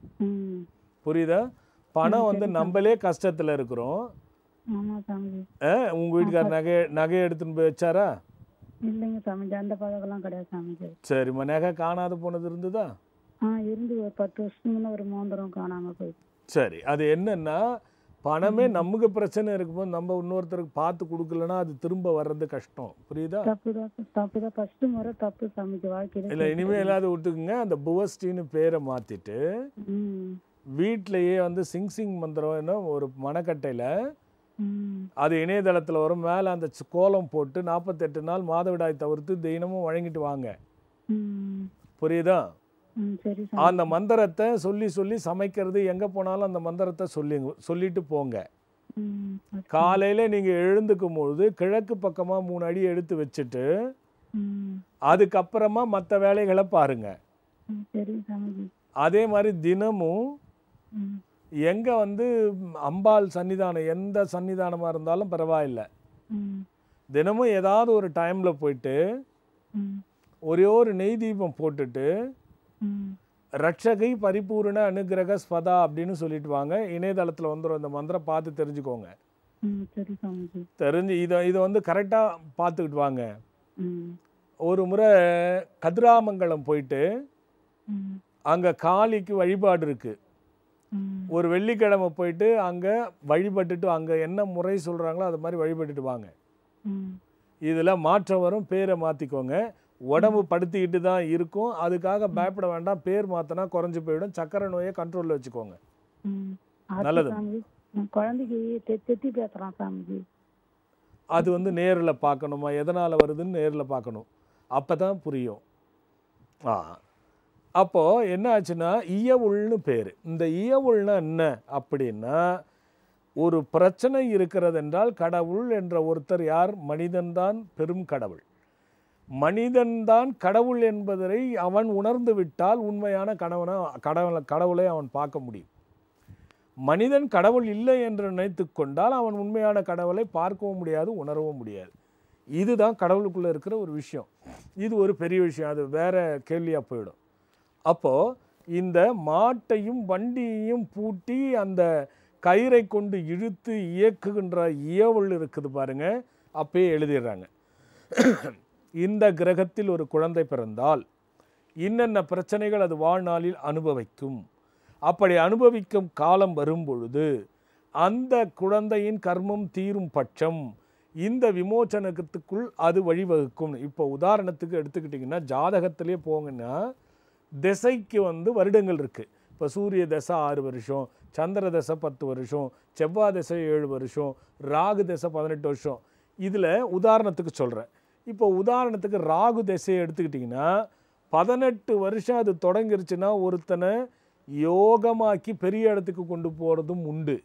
ம் புரியுதா பணம் வந்து நம்மளே கஷ்டத்தில் இருக்கிறோம் ஆமா சாமிஜி உங்கள் வீட்டுக்கார் நகை நகையை எடுத்துன்னு போய் வச்சாரா இல்லைங்க சாமிஜி அந்த பழக்கம்லாம் கிடையாது சாமிஜி சரிம்மா நகை காணாத போனது இருந்ததா ஆ இருந்து ஒரு பத்து வருஷத்துக்கு முன்ன ஒரு மோதிரம் காணாம போய் சரி அது என்னன்னா பணமே நமக்கு பிரச்சனை இருக்கும்போது நம்ம இன்னொருத்தருக்கு பார்த்து கொடுக்கலன்னா அது திரும்ப வர்றது கஷ்டம் புரியுதா தப்பு தான் தப்பு தான் ஃபர்ஸ்ட் முறை தப்பு சாமிஜி வாழ்க்கையில இல்லை இனிமேல் எல்லாத்தையும் விட்டுக்குங்க அந்த புவஸ்டின்னு பேரை மாற்றிட்டு ம் வீட்டிலையே வந்து சிங் சிங் மந்திரம் என்ன ஒரு மணக்கட்டையில் ம் அது இணையதளத்தில் வரும் மேலே அந்த சி- கோலம் போட்டு நாற்பத்தெட்டு நாள் மாதவிடாய் தவிர்த்து தினமும் வழங்கிட்டு வாங்க ம் புரியுதா ம் சரி சாமி அந்த மந்திரத்தை சொல்லி சொல்லி சமைக்கிறது எங்கே போனாலும் அந்த மந்திரத்தை சொல்லி சொல்லிட்டு போங்க ம் ஓகே. காலையில் நீங்கள் எழுந்துக்கும் பொழுது கிழக்கு பக்கமாக மூணு அடி எடுத்து வச்சுட்டு ம் அதுக்கப்புறமா மற்ற வேலைகளை பாருங்க ம் சரி சாமிஜி அதே மாதிரி தினமும் ம் எங்கே வந்து அம்பாள் சன்னிதானம் எந்த சன்னிதானமாக இருந்தாலும் பரவாயில்லை ம் தினமும் ஏதாவது ஒரு டைமில் போயிட்டு ம் ஒரே ஒரு நெய் தீபம் போட்டுட்டு ம் ரட்சகை பரிபூரண அனுகிரக ஸ்பதா அப்படின்னு சொல்லிட்டு வாங்க இணையதளத்தில் வந்துடும் இந்த மந்திரம் பார்த்து தெரிஞ்சுக்கோங்க ம் சரி சாமிஜி தெரிஞ்சு இதை இதை வந்து கரெக்டாக பார்த்துக்கிட்டு வாங்க ம் ஒரு முறை கதிராமங்கலம் போயிட்டு ம் அங்கே காளிக்கு வழிபாடு இருக்குது ம் ஒரு வெள்ளிக்கிழமை போயிட்டு அங்கே வழிபட்டுட்டு அங்கே என்ன முறை சொல்கிறாங்களோ அது மாதிரி வழிபட்டுட்டு வாங்க ம் இதில் மாற்றம் வரும் பேரை மாற்றிக்கோங்க உடம்பு படுத்திக்கிட்டு தான் இருக்கும் அதுக்காக பயப்பட வேண்டாம் பேர் மாற்றினா குறைஞ்சு போயிடும் சக்கரை நோயை கண்ட்ரோலில் வச்சுக்கோங்க ம் ஆச்சு நல்லது. சாமி என் குழந்தைக்கு தெ தெத்தி பேசுகிறான் சாமிஜி அது வந்து நேரில் பார்க்கணுமா எதனால் வருதுன்னு நேரில் பார்க்கணும் அப்போ தான் புரியும் ஆ அப்போது என்ன ஆச்சுன்னா இயவுள்னு பேர் இந்த இயவுள்னா என்ன அப்படின்னா ஒரு பிரச்சனை இருக்கிறது என்றால் கடவுள் என்ற ஒருத்தர் யார் மனிதன்தான் பெரும் கடவுள் மனிதன்தான் கடவுள் என்பதை அவன் உணர்ந்து விட்டால் உண்மையான கணவனை கடவுளை கடவுளை அவன் பார்க்க முடியும் மனிதன் கடவுள் இல்லை என்று நினைத்து கொண்டால் அவன் உண்மையான கடவுளை பார்க்கவும் முடியாது உணரவும் முடியாது இதுதான் கடவுளுக்குள்ளே இருக்கிற ஒரு விஷயம் இது ஒரு பெரிய விஷயம் அது வேற கேள்வியாக போயிடும் அப்போது இந்த மாட்டையும் வண்டியையும் பூட்டி அந்த கயிறை கொண்டு இழுத்து இயக்குகின்ற இயவுள் இருக்குது பாருங்க அப்பயே எழுதிடுறாங்க இந்த கிரகத்தில் ஒரு குழந்தை பிறந்தால் இன்னென்ன பிரச்சனைகள் அது வாழ்நாளில் அனுபவிக்கும் அப்படி அனுபவிக்கும் காலம் வரும்பொழுது அந்த குழந்தையின் கர்மம் தீரும் பட்சம் இந்த விமோச்சனத்துக்குள் அது வழிவகுக்கும் இப்போ உதாரணத்துக்கு எடுத்துக்கிட்டிங்கன்னா ஜாதகத்திலே போங்கன்னா திசைக்கு வந்து வருடங்கள் இருக்குது இப்போ சூரிய தசை ஆறு வருஷம் சந்திர தசை பத்து வருஷம் செவ்வாய் தசை ஏழு வருஷம் ராகு தசை பதினெட்டு வருஷம் இதில் உதாரணத்துக்கு சொல்கிறேன் இப்போ உதாரணத்துக்கு ராகு திசையை எடுத்துக்கிட்டிங்கன்னா பதினெட்டு வருஷம் அது தொடங்கிருச்சுன்னா ஒருத்தனை யோகமாக்கி பெரிய இடத்துக்கு கொண்டு போகிறதும் உண்டு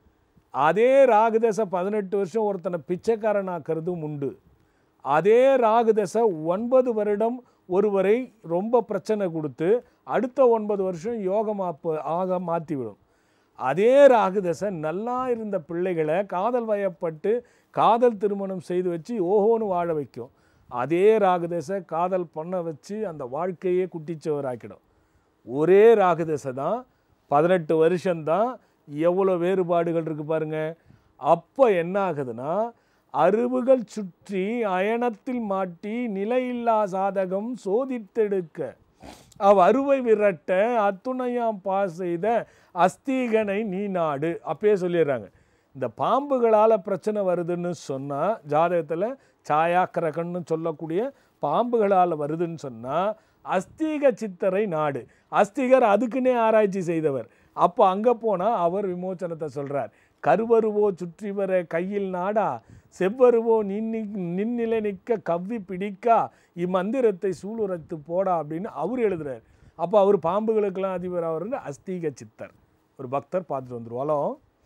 அதே ராகுதசை பதினெட்டு வருஷம் ஒருத்தனை பிச்சைக்காரனாக்கிறதும் உண்டு அதே ராகுதசை ஒன்பது வருடம் ஒருவரை ரொம்ப பிரச்சனை கொடுத்து அடுத்த ஒன்பது வருஷம் யோகமாப்ப ஆக மாற்றிவிடும் அதே ராகுதசை நல்லா இருந்த பிள்ளைகளை காதல் வயப்பட்டு காதல் திருமணம் செய்து வச்சு ஓஹோன்னு வாழ வைக்கும் அதே ராகுதசை காதல் பண்ண வச்சு அந்த வாழ்க்கையே குட்டிச்சவராக்கிடும் ஒரே ராகுதசை தான் பதினெட்டு வருஷம்தான் எவ்வளோ வேறுபாடுகள் இருக்கு பாருங்க அப்போ என்ன ஆகுதுன்னா அருவுகள் சுற்றி அயனத்தில் மாட்டி நிலையில்லா சாதகம் சோதித்தெடுக்க அவ் அருவை விரட்ட அத்துணையாம் பா செய்த அஸ்தீகனை நீ நாடு அப்பயே சொல்லிடுறாங்க இந்த பாம்புகளால் பிரச்சனை வருதுன்னு சொன்னால் ஜாதகத்தில் சாயாக்கிரகன்னு சொல்லக்கூடிய பாம்புகளால் வருதுன்னு சொன்னால் அஸ்தீக சித்தரை நாடு அஸ்திகர் அதுக்குன்னே ஆராய்ச்சி செய்தவர் அப்போ அங்கே போனால் அவர் விமோச்சனத்தை சொல்கிறார் கருவருவோ சுற்றி வர கையில் நாடா செவ்வருவோ நின்னி நின்னிலை நிற்க கவ்வி பிடிக்கா இம்மந்திரத்தை சூளுரைத்து போடா அப்படின்னு அவர் எழுதுறார் அப்போ அவர் பாம்புகளுக்கெல்லாம் அதிபர் அவர் அஸ்தீக சித்தர் ஒரு பக்தர் பார்த்துட்டு வந்துருவாளோ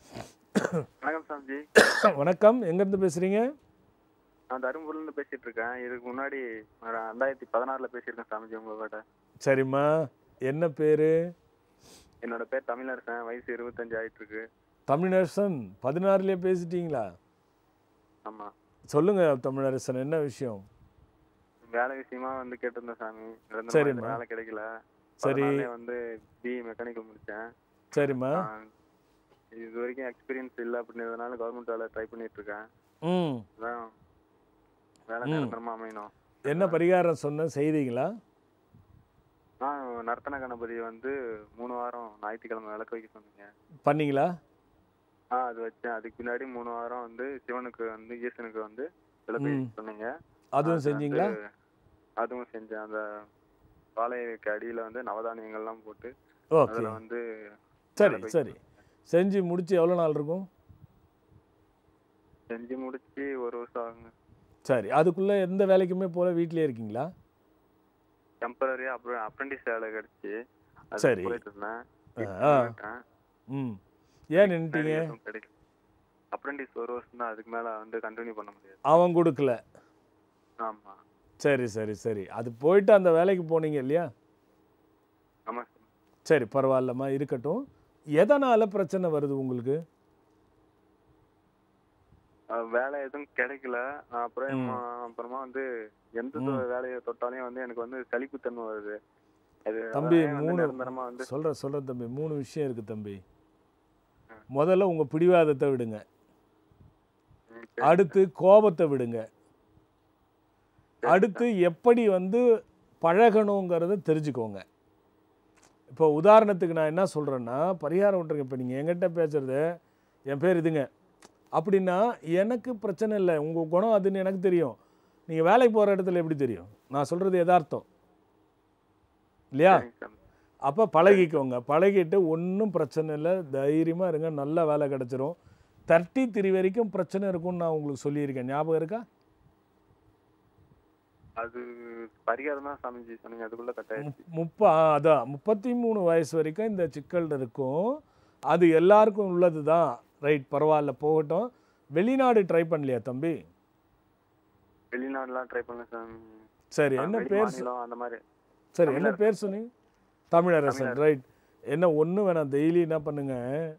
வணக்கம் சாமிஜி வணக்கம் எங்கேருந்து பேசுகிறீங்க நான் தருமபுரில இருந்து பேசிட்டு இருக்கேன் இதுக்கு முன்னாடி நான் ரெண்டாயிரத்தி பதினாறுல பேசியிருக்கேன் சாமிஜி உங்ககிட்ட சரிம்மா என்ன பேர் என்னோட பேர் தமிழரசன் வயசு இருபத்தஞ்சு ஆயிட்டு இருக்கு தமிழரசன் பதினாறுலேயே பேசிட்டீங்களா ஆமா சொல்லுங்கள் தமிழரசன் என்ன விஷயம் வேலை விஷயமா வந்து கேட்டிருந்தேன் சாமி நிரந்தரமா சரிம்மா. இந்த வேலை கிடைக்கல சரி. பதினாலே வந்து பிஇ மெக்கானிக்கல் முடிச்சேன் சரிம்மா ஆஹ் இது வரைக்கும் எக்ஸ்பீரியன்ஸ் இல்லை அப்படின்றதுனால கவர்மெண்ட் வேலை ட்ரை பண்ணிட்டு இருக்கேன் ம் அதான் வேலை ம். நிரந்தரமா அமையணும் என்ன பரிகாரம் சொன்ன செய்தீங்களா நான் நர்த்தன கணபதி வந்து மூணு வாரம் ஞாயிற்றுக்கிழமை விளக்கு வைக்க சொன்னீங்க பண்ணீங்களா ஆ அது வச்சேன் அதுக்கு பின்னாடி மூணு வாரம் வந்து சிவனுக்கு வந்து ஈசனுக்கு வந்து விளக்கு ம். வைக்க சொன்னீங்க அதுவும் அது செஞ்சீங்களா வந்து அதுவும் செஞ்சேன் அந்த பாளையக்கு அடியில வந்து நவதானியங்கள்லாம் போட்டு ஓகே அதுல வந்து சரி விளக்கு சரி செஞ்சு முடிச்சு எவ்வளோ நாள் இருக்கும் செஞ்சு முடிச்சு ஒரு வருஷம் ஆகுங்க சரி அதுக்குள்ளே எந்த வேலைக்குமே போல வீட்டிலே இருக்கீங்களா டெம்பரரியா அப்புறம் அப்ரெண்டிஸ் வேலை கிடைச்சு அது சரி. போயிட்டு இருந்தேன் ஆ, ஆ. ம் ஏன் நின்ட்டீங்க கிடைக்கல அப்ரெண்டிஸ் ஒரு வருஷம் தான் அதுக்கு மேல வந்து கண்டினியூ பண்ண முடியாது அவன் கொடுக்கல ஆமா சரி சரி சரி அது போயிட்டு அந்த வேலைக்கு போனீங்க இல்லையா ஆமா சார் சரி பரவாயில்லம்மா இருக்கட்டும் எதனால் பிரச்சனை வருது உங்களுக்கு அஹ் வேலை எதுவும் கிடைக்கல அப்புறம் ம். அப்புறமா வந்து எந்த ம். தொ- வேலையை தொட்டாலையும் வந்து எனக்கு வந்து சலிப்புத்தன்மை வருது அது தம்பி அதான் வந்து மூணு நிரந்தரமா வந்து சொல்கிற சொல்கிற தம்பி மூணு விஷயம் இருக்குது தம்பி முதல்ல உங்கள் பிடிவாதத்தை விடுங்க ம், சரி. அடுத்து கோபத்தை விடுங்க அடுத்து எப்படி வந்து பழகணுங்கிறத தெரிஞ்சுக்கோங்க இப்போ உதாரணத்துக்கு நான் என்ன சொல்கிறேன்னா பரிகாரம் விட்டுருங்க இப்போ நீங்கள் என்கிட்ட பேசுறது என் பேர் இதுங்க அப்படின்னா எனக்கு பிரச்சனை இல்லை உங்கள் குணம் அதுன்னு எனக்கு தெரியும் நீங்கள் வேலைக்கு போகிற இடத்துல எப்படி தெரியும் நான் சொல்கிறது யதார்த்தம் இல்லையா சரிங்க சார் அப்போ பழகிக்கோங்க பழகிட்டு ஒன்றும் பிரச்சனை இல்லை தைரியமாக இருங்க நல்ல வேலை கிடச்சிரும் தேர்ட்டி த்ரீ வரைக்கும் பிரச்சனை இருக்கும்னு நான் உங்களுக்கு சொல்லியிருக்கேன் ஞாபகம் இருக்கா அது பரிகாரம் தான் சாமிஜி சொன்னீங்க அதுக்குள்ள கட் ஆயிடுச்சு முப்- முப்பா அதான் முப்பத்தி மூணு வயசு வரைக்கும் இந்த சிக்கல் இருக்கும் அது எல்லாருக்கும் உள்ளது தான் ரைட் பரவாயில்ல போகட்டும் வெளிநாடு ட்ரை பண்ணலையா தம்பி வெளிநாடுலாம் ட்ரை பண்ணேன் சார் சரி ஆ, என்ன வெளி பேர் சொ- மாநிலம் அந்த மாதிரி சரி என்ன தமிழரசன். பேர் சொன்னீங்க தமிழரசன் தமிழரசன். ரைட் என்ன ஒன்று வேணாம் டெய்லி என்ன பண்ணுங்க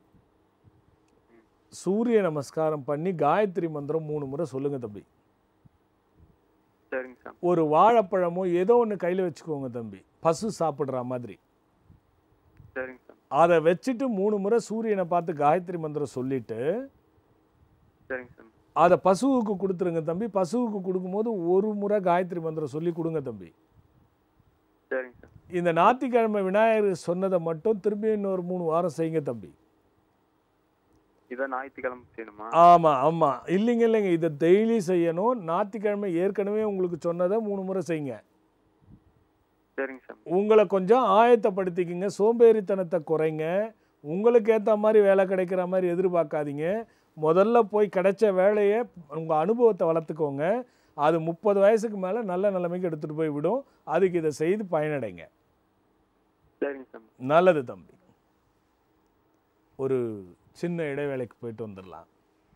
சூரிய நமஸ்காரம் பண்ணி காயத்ரி மந்திரம் மூணு முறை சொல்லுங்க தம்பி சரிங்க சார் ஒரு வாழைப்பழமோ ஏதோ ஒன்று கையில் வச்சுக்கோங்க தம்பி பசு சாப்பிட்ற மாதிரி சரிங்க சார் அதை வச்சுட்டு மூணு முறை சூரியனை பார்த்து காயத்ரி மந்திரம் சொல்லிட்டு சரிங்க சார் அதை பசுவுக்கு கொடுத்துருங்க தம்பி பசுவுக்கு கொடுக்கும்போது ஒரு முறை காயத்ரி மந்திரம் சொல்லி கொடுங்க தம்பி சரிங்க சார் இந்த ஞாயிற்றுக்கிழமை விநாயகர் சொன்னதை மட்டும் திரும்பி இன்னொரு மூணு வாரம் செய்யுங்க தம்பி இதை ஞாயிற்றுக்கிழமை செய்யணுமா ஆமாம் ஆமாம் இல்லைங்க இல்லைங்க இதை டெய்லி செய்யணும் ஞாயிற்றுக்கிழமை ஏற்கனவே உங்களுக்கு சொன்னதை மூணு முறை செய்யுங்க சரிங்க சார் உங்களை கொஞ்சம் ஆயத்தப்படுத்திக்கிங்க சோம்பேறித்தனத்தை குறைங்க உங்களுக்கு ஏற்ற மாதிரி வேலை கிடைக்கிற மாதிரி எதிர்பார்க்காதீங்க முதல்ல போய் கிடைச்ச வேலையை உங்கள் அனுபவத்தை வளர்த்துக்கோங்க அது முப்பது வயசுக்கு மேலே நல்ல நிலைமைக்கு எடுத்துகிட்டு போய் விடும் அதுக்கு இதை செய்து பயனடைங்க சரிங்க சார் நல்லது தம்பி ஒரு சின்ன இடைவேளைக்கு போயிட்டு வந்துடலாம்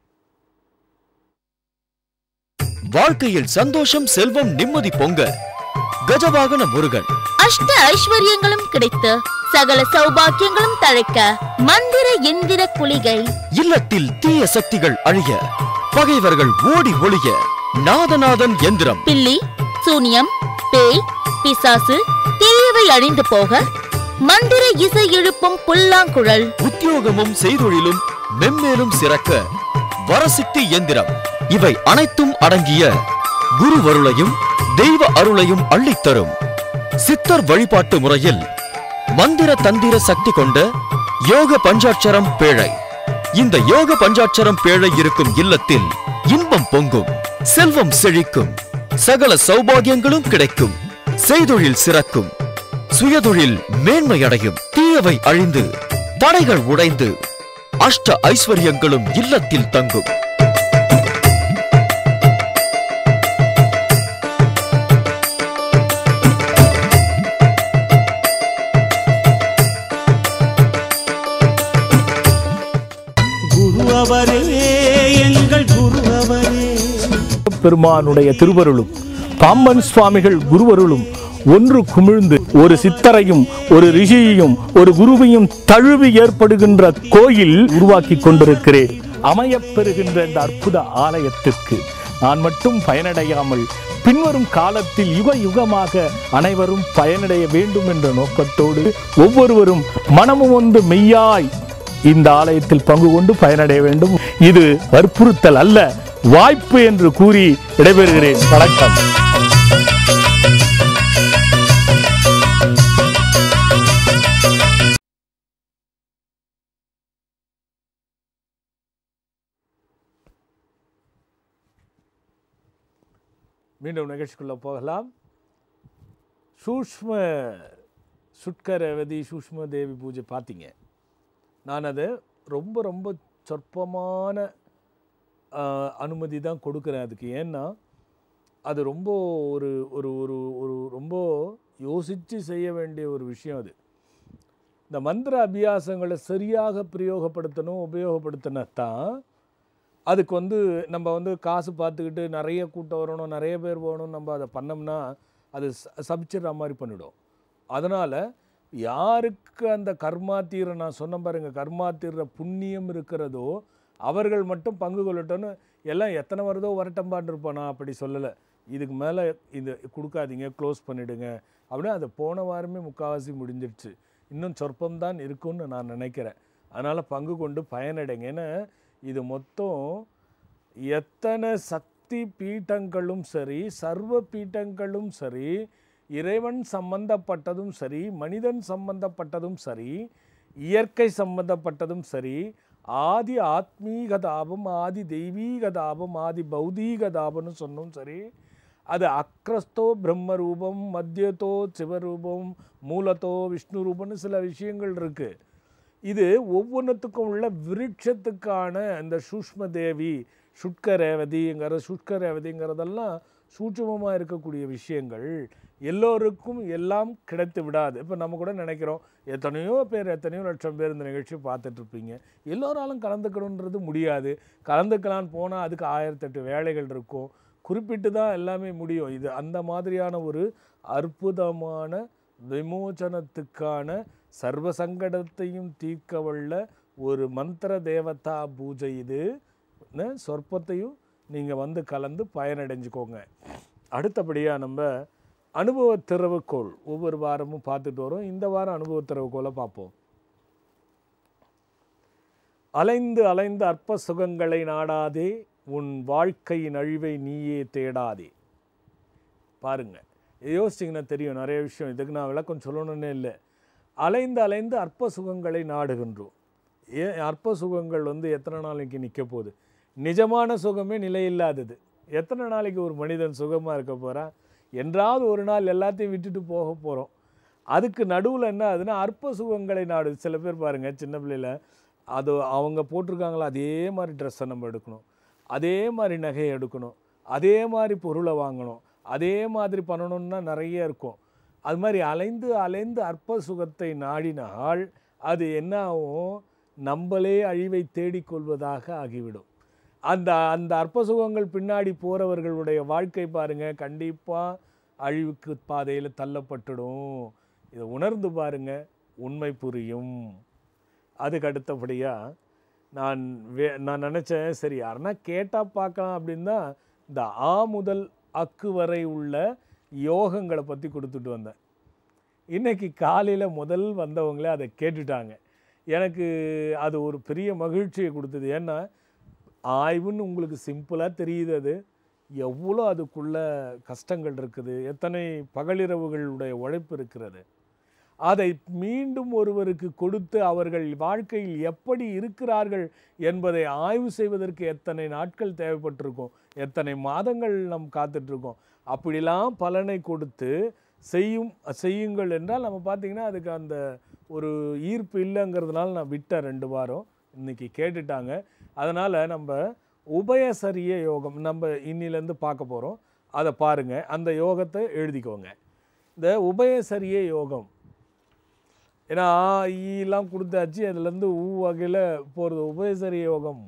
வாழ்க்கையில் சந்தோஷம் செல்வம் நிம்மதி பொங்க கஜவாகன முருகன் அஷ்ட ஐஸ்வர்யங்களும் கிடைத்து சகல சௌபாக்கியங்களும் தழைக்க மந்திர எந்திர குளிகை இல்லத்தில் தீய சக்திகள் அழிய பகைவர்கள் ஓடி ஒளிய நாதநாதன் எந்திரம் பில்லி சூனியம் பேய் பிசாசு தீயவை அழிந்து போக மந்திர இசை எழுப்பும் புல்லாங்குழல் உத்தியோகமும் செய்தொழிலும் மென்மேலும் சிறக்க வரசித்தி எந்திரம் இவை அனைத்தும் அடங்கிய குருவருளையும் தெய்வ அருளையும் அள்ளித்தரும் சித்தர் வழிபாட்டு முறையில் மந்திர தந்திர சக்தி கொண்ட யோக பஞ்சாட்சரம் பேழை இந்த யோக பஞ்சாட்சரம் பேழை இருக்கும் இல்லத்தில் இன்பம் பொங்கும் செல்வம் செழிக்கும் சகல சௌபாகியங்களும் கிடைக்கும் செய்தொழில் சிறக்கும் சுயதொழில் மேன்மையடையும் தீயவை அழிந்து தடைகள் உடைந்து அஷ்ட ஐஸ்வர்யங்களும் இல்லத்தில் தங்கும் குரு அவரே எங்கள் குரு அவரே பெருமானுடைய திருவருளும் பாம்பன் சுவாமிகள் குருவருளும் ஒன்று குமிழ்ந்து ஒரு சித்தரையும் ஒரு ரிஷியையும் ஒரு குருவையும் தழுவி ஏற்படுகின்ற கோயில் உருவாக்கி கொண்டிருக்கிறேன் அமையப் பெறுகின்ற இந்த அற்புத ஆலயத்திற்கு நான் மட்டும் பயனடையாமல் பின்வரும் காலத்தில் யுக யுகமாக அனைவரும் பயனடைய வேண்டும் என்ற நோக்கத்தோடு ஒவ்வொருவரும் மனமும் ஒன்று மெய்யாய் இந்த ஆலயத்தில் பங்கு கொண்டு பயனடைய வேண்டும் இது வற்புறுத்தல் அல்ல வாய்ப்பு என்று கூறி விடைபெறுகிறேன் வணக்கம் மீண்டும் நிகழ்ச்சிக்குள்ளே போகலாம் சூஷ்ம சுட்கரவதி சூஷ்ம தேவி பூஜை பார்த்தீங்க நான் அதை ரொம்ப ரொம்ப சொற்பமான ஆஹ், அனுமதி தான் கொடுக்குறேன் அதுக்கு ஏன்னா அது ரொம்ப ஒரு ஒரு ஒரு ஒரு ரொம்ப யோசித்து செய்ய வேண்டிய ஒரு விஷயம் அது இந்த மந்திர அபியாசங்களை சரியாக பிரயோகப்படுத்தணும் உபயோகப்படுத்தினா தான் அதுக்கு வந்து நம்ம வந்து காசு பார்த்துக்கிட்டு நிறைய கூட்டம் வரணும் நிறைய பேர் போகணும் நம்ம அதை பண்ணோம்னா அது ச- சபிச்சிடுற மாதிரி பண்ணிடும் அதனால் யாருக்கு அந்த கர்மா தீர நான் சொன்ன பாருங்க கர்மா தீர்ற புண்ணியம் இருக்கிறதோ அவர்கள் மட்டும் பங்கு கொள்ளட்டும்னு எல்லாம் எத்தனை வருதோ வரட்டம்பான்னு இருப்போம் நான் அப்படி சொல்லலை இதுக்கு மேலே இது கொடுக்காதீங்க க்ளோஸ் பண்ணிடுங்க அப்படின்னு அது போன வாரமே முக்கால்வாசி முடிஞ்சிடுச்சு இன்னும் சொற்பம்தான் இருக்கும்னு நான் நினைக்கிறேன் அதனால் பங்கு கொண்டு பயனடைங்க ஏன்னா இது மொத்தம் எத்தனை சக்தி பீட்டங்களும் சரி சர்வ பீட்டங்களும் சரி இறைவன் சம்பந்தப்பட்டதும் சரி மனிதன் சம்பந்தப்பட்டதும் சரி இயற்கை சம்பந்தப்பட்டதும் சரி ஆதி ஆத்மீக தாபம் ஆதி தெய்வீக தாபம் ஆதி பௌதீக தாபம்னு சொன்னோம் சரி அது அக்ரஸ்தோ பிரம்ம ரூபம் மத்தியத்தோ சிவரூபம் மூலத்தோ விஷ்ணு ரூபம்னு சில விஷயங்கள் இருக்குது இது ஒவ்வொன்றுத்துக்கும் உள்ள விருட்சத்துக்கான அந்த சூஷ்ம தேவி சுட்க ரேவதிங்கிற சுட்க ரேவதிங்கிறதெல்லாம் சூட்சமமாக இருக்கக்கூடிய விஷயங்கள் எல்லோருக்கும் எல்லாம் கிடைத்து விடாது இப்போ நம்ம கூட நினைக்கிறோம் எத்தனையோ பேர் எத்தனையோ லட்சம் பேர் இந்த நிகழ்ச்சி பார்த்துட்டு இருப்பீங்க எல்லோராலும் கலந்துக்கணுன்றது முடியாது கலந்துக்கலான்னு போனால் அதுக்கு ஆயிரத்தெட்டு வேலைகள் இருக்கும் குறிப்பிட்டு தான் எல்லாமே முடியும் இது அந்த மாதிரியான ஒரு அற்புதமான விமோசனத்துக்கான சர்வ சங்கடத்தையும் தீர்க்க வல்ல ஒரு மந்திர தேவதா பூஜை இது ன்னு சொற்பத்தையும் நீங்கள் வந்து கலந்து பயனடைஞ்சுக்கோங்க அடுத்தபடியாக நம்ம அனுபவ திறவுகோள் ஒவ்வொரு வாரமும் பார்த்துட்டு வரோம் இந்த வாரம் அனுபவ திறவுகோலை பார்ப்போம் அலைந்து அலைந்து அற்ப சுகங்களை நாடாதே உன் வாழ்க்கையின் அழிவை நீயே தேடாதே பாருங்க இதை யோசிச்சிங்கன்னா தெரியும் நிறைய விஷயம் இதுக்கு நான் விளக்கம் சொல்லணும்னே இல்லை அலைந்து அலைந்து அற்ப சுகங்களை நாடுகின்றோம் ஏன் அற்ப சுகங்கள் வந்து எத்தனை நாளைக்கு நிற்க போகுது நிஜமான சுகமே நிலையில்லாதது எத்தனை நாளைக்கு ஒரு மனிதன் சுகமாக இருக்க போகிறான் என்றாவது ஒரு நாள் எல்லாத்தையும் விட்டுட்டு போக போகிறோம் அதுக்கு நடுவில் என்ன ஆகுதுன்னா அற்ப சுகங்களை நாடு சில பேர் பாருங்கள் சின்ன பிள்ளையில அது அவங்க போட்டிருக்காங்களா அதே மாதிரி ட்ரெஸ்ஸை நம்ம எடுக்கணும் அதே மாதிரி நகையை எடுக்கணும் அதே மாதிரி பொருளை வாங்கணும் அதே மாதிரி பண்ணணும்னா நிறைய இருக்கும் அது மாதிரி அலைந்து அலைந்து அற்ப சுகத்தை நாடினால் அது என்ன ஆகும் நம்மளே அழிவை தேடிக்கொள்வதாக ஆகிவிடும் அந்த அந்த அற்ப சுகங்கள் பின்னாடி போகிறவர்களுடைய வாழ்க்கை பாருங்க கண்டிப்பாக அழிவுக்கு பாதையில் தள்ளப்பட்டுடும் இதை உணர்ந்து பாருங்க உண்மை புரியும் அதுக்கு அடுத்தபடியாக நான் வே நான் நினச்சேன் சரி யாருன்னா கேட்டால் பார்க்கலாம் அப்படின்னு தான் இந்த ஆ முதல் அக்கு வரை உள்ள யோகங்களை பற்றி கொடுத்துட்டு வந்தேன் இன்னைக்கு காலையில் முதல் வந்தவங்களே அதை கேட்டுட்டாங்க எனக்கு அது ஒரு பெரிய மகிழ்ச்சியை கொடுத்தது ஏன்னா ஆய்வுன்னு உங்களுக்கு சிம்பிளாக தெரியுது அது எவ்வளோ அதுக்குள்ள கஷ்டங்கள் இருக்குது எத்தனை பகலிரவுகளுடைய உழைப்பு இருக்கிறது அதை மீண்டும் ஒருவருக்கு கொடுத்து அவர்கள் வாழ்க்கையில் எப்படி இருக்கிறார்கள் என்பதை ஆய்வு செய்வதற்கு எத்தனை நாட்கள் தேவைப்பட்டிருக்கும் எத்தனை மாதங்கள் நம் காத்துட்ருக்கோம் அப்படிலாம் பலனை கொடுத்து செய்யும் செய்யுங்கள் என்றால் நம்ம பார்த்திங்கன்னா அதுக்கு அந்த ஒரு ஈர்ப்பு இல்லைங்கிறதுனால நான் விட்டேன் ரெண்டு வாரம் இன்றைக்கி கேட்டுட்டாங்க அதனால் நம்ம உபயசரிய யோகம் நம்ம இன்னிலேருந்து பார்க்க போகிறோம் அதை பாருங்கள் அந்த யோகத்தை எழுதிக்கோங்க இந்த உபயசரிய யோகம் ஏன்னா ஆ, ஈலாம் கொடுத்தாச்சு அதுலேருந்து ஊ வகையில் போகிறது உபயசரிய யோகம்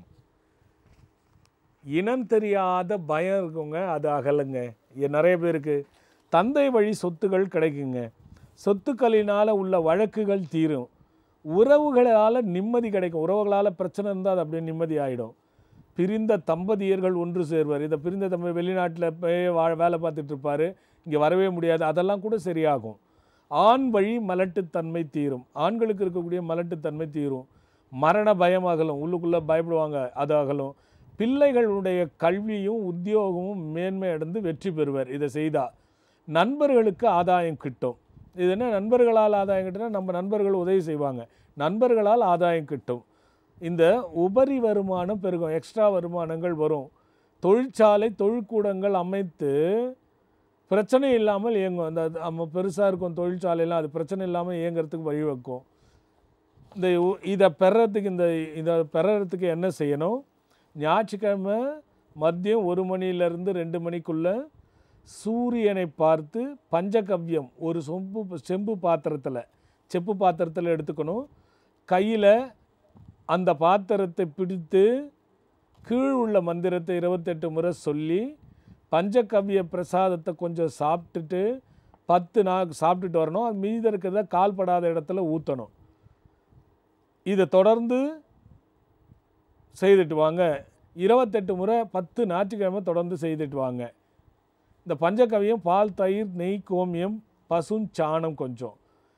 இனம் தெரியாத பயம் இருக்குங்க அது அகலுங்க இது நிறைய பேருக்கு தந்தை வழி சொத்துகள் கிடைக்குங்க சொத்துக்களினால் உள்ள வழக்குகள் தீரும் உறவுகளால் நிம்மதி கிடைக்கும் உறவுகளால் பிரச்சனை இருந்தால் அது அப்படியே நிம்மதி ஆகிடும் பிரிந்த தம்பதியர்கள் ஒன்று சேர்வர் இதை பிரிந்த தம்பதி வெளிநாட்டில் போய் வா- வேலை பார்த்துட்டு இருப்பாரு இங்கே வரவே முடியாது அதெல்லாம் கூட சரியாகும் ஆண் வழி மலட்டுத்தன்மை தீரும் ஆண்களுக்கு இருக்கக்கூடிய மலட்டுத்தன்மை தீரும் மரண பயம் அகலும் உள்ளுக்குள்ளே பயப்படுவாங்க அது அகலும் பிள்ளைகளுடைய கல்வியும் உத்தியோகமும் மேன்மை அடைந்து வெற்றி பெறுவர் இதை செய்தால் நண்பர்களுக்கு ஆதாயம் கிட்டும் இது என்ன நண்பர்களால் ஆதாயம் கிட்டுனா நம்ம நண்பர்கள் உதவி செய்வாங்க நண்பர்களால் ஆதாயம் கிட்டும் இந்த உபரி வருமானம் பெருகும் எக்ஸ்ட்ரா வருமானங்கள் வரும் தொழிற்சாலை தொழிற்கூடங்கள் அமைத்து பிரச்சனை இல்லாமல் இயங்கும் அந்த அது நம்ம பெருசாக இருக்கும் தொழிற்சாலையெல்லாம் அது பிரச்சனை இல்லாமல் இயங்குறதுக்கு வழிவகுக்கும் இந்த உ- இதை பெறறதுக்கு இந்த இதை பெறறதுக்கு என்ன செய்யணும் ஞாயிற்றுக்கிழமை மதியம் ஒரு மணிலேருந்து ரெண்டு மணிக்குள்ளே சூரியனை பார்த்து பஞ்சகவ்யம் ஒரு சொம்பு செம்பு பாத்திரத்தில் செப்பு பாத்திரத்தில் எடுத்துக்கணும் கையில் அந்த பாத்திரத்தை பிடித்து கீழ் உள்ள மந்திரத்தை இருபத்தெட்டு முறை சொல்லி பஞ்சகவ்ய பிரசாதத்தை கொஞ்சம் சாப்பிட்டுட்டு பத்து நாள் சாப்பிட்டுட்டு வரணும் அது மீதி இருக்கிறத கால்படாத இடத்துல ஊற்றணும் இதை தொடர்ந்து செய்துட்டு வாங்க இருபத்தெட்டு முறை பத்து ஞாயிற்றுக்கிழமை தொடர்ந்து செய்துட்டு வாங்க இந்த பஞ்சகவியம் பால் தயிர் நெய் கோமியம் பசுஞ்சாணம் கொஞ்சம்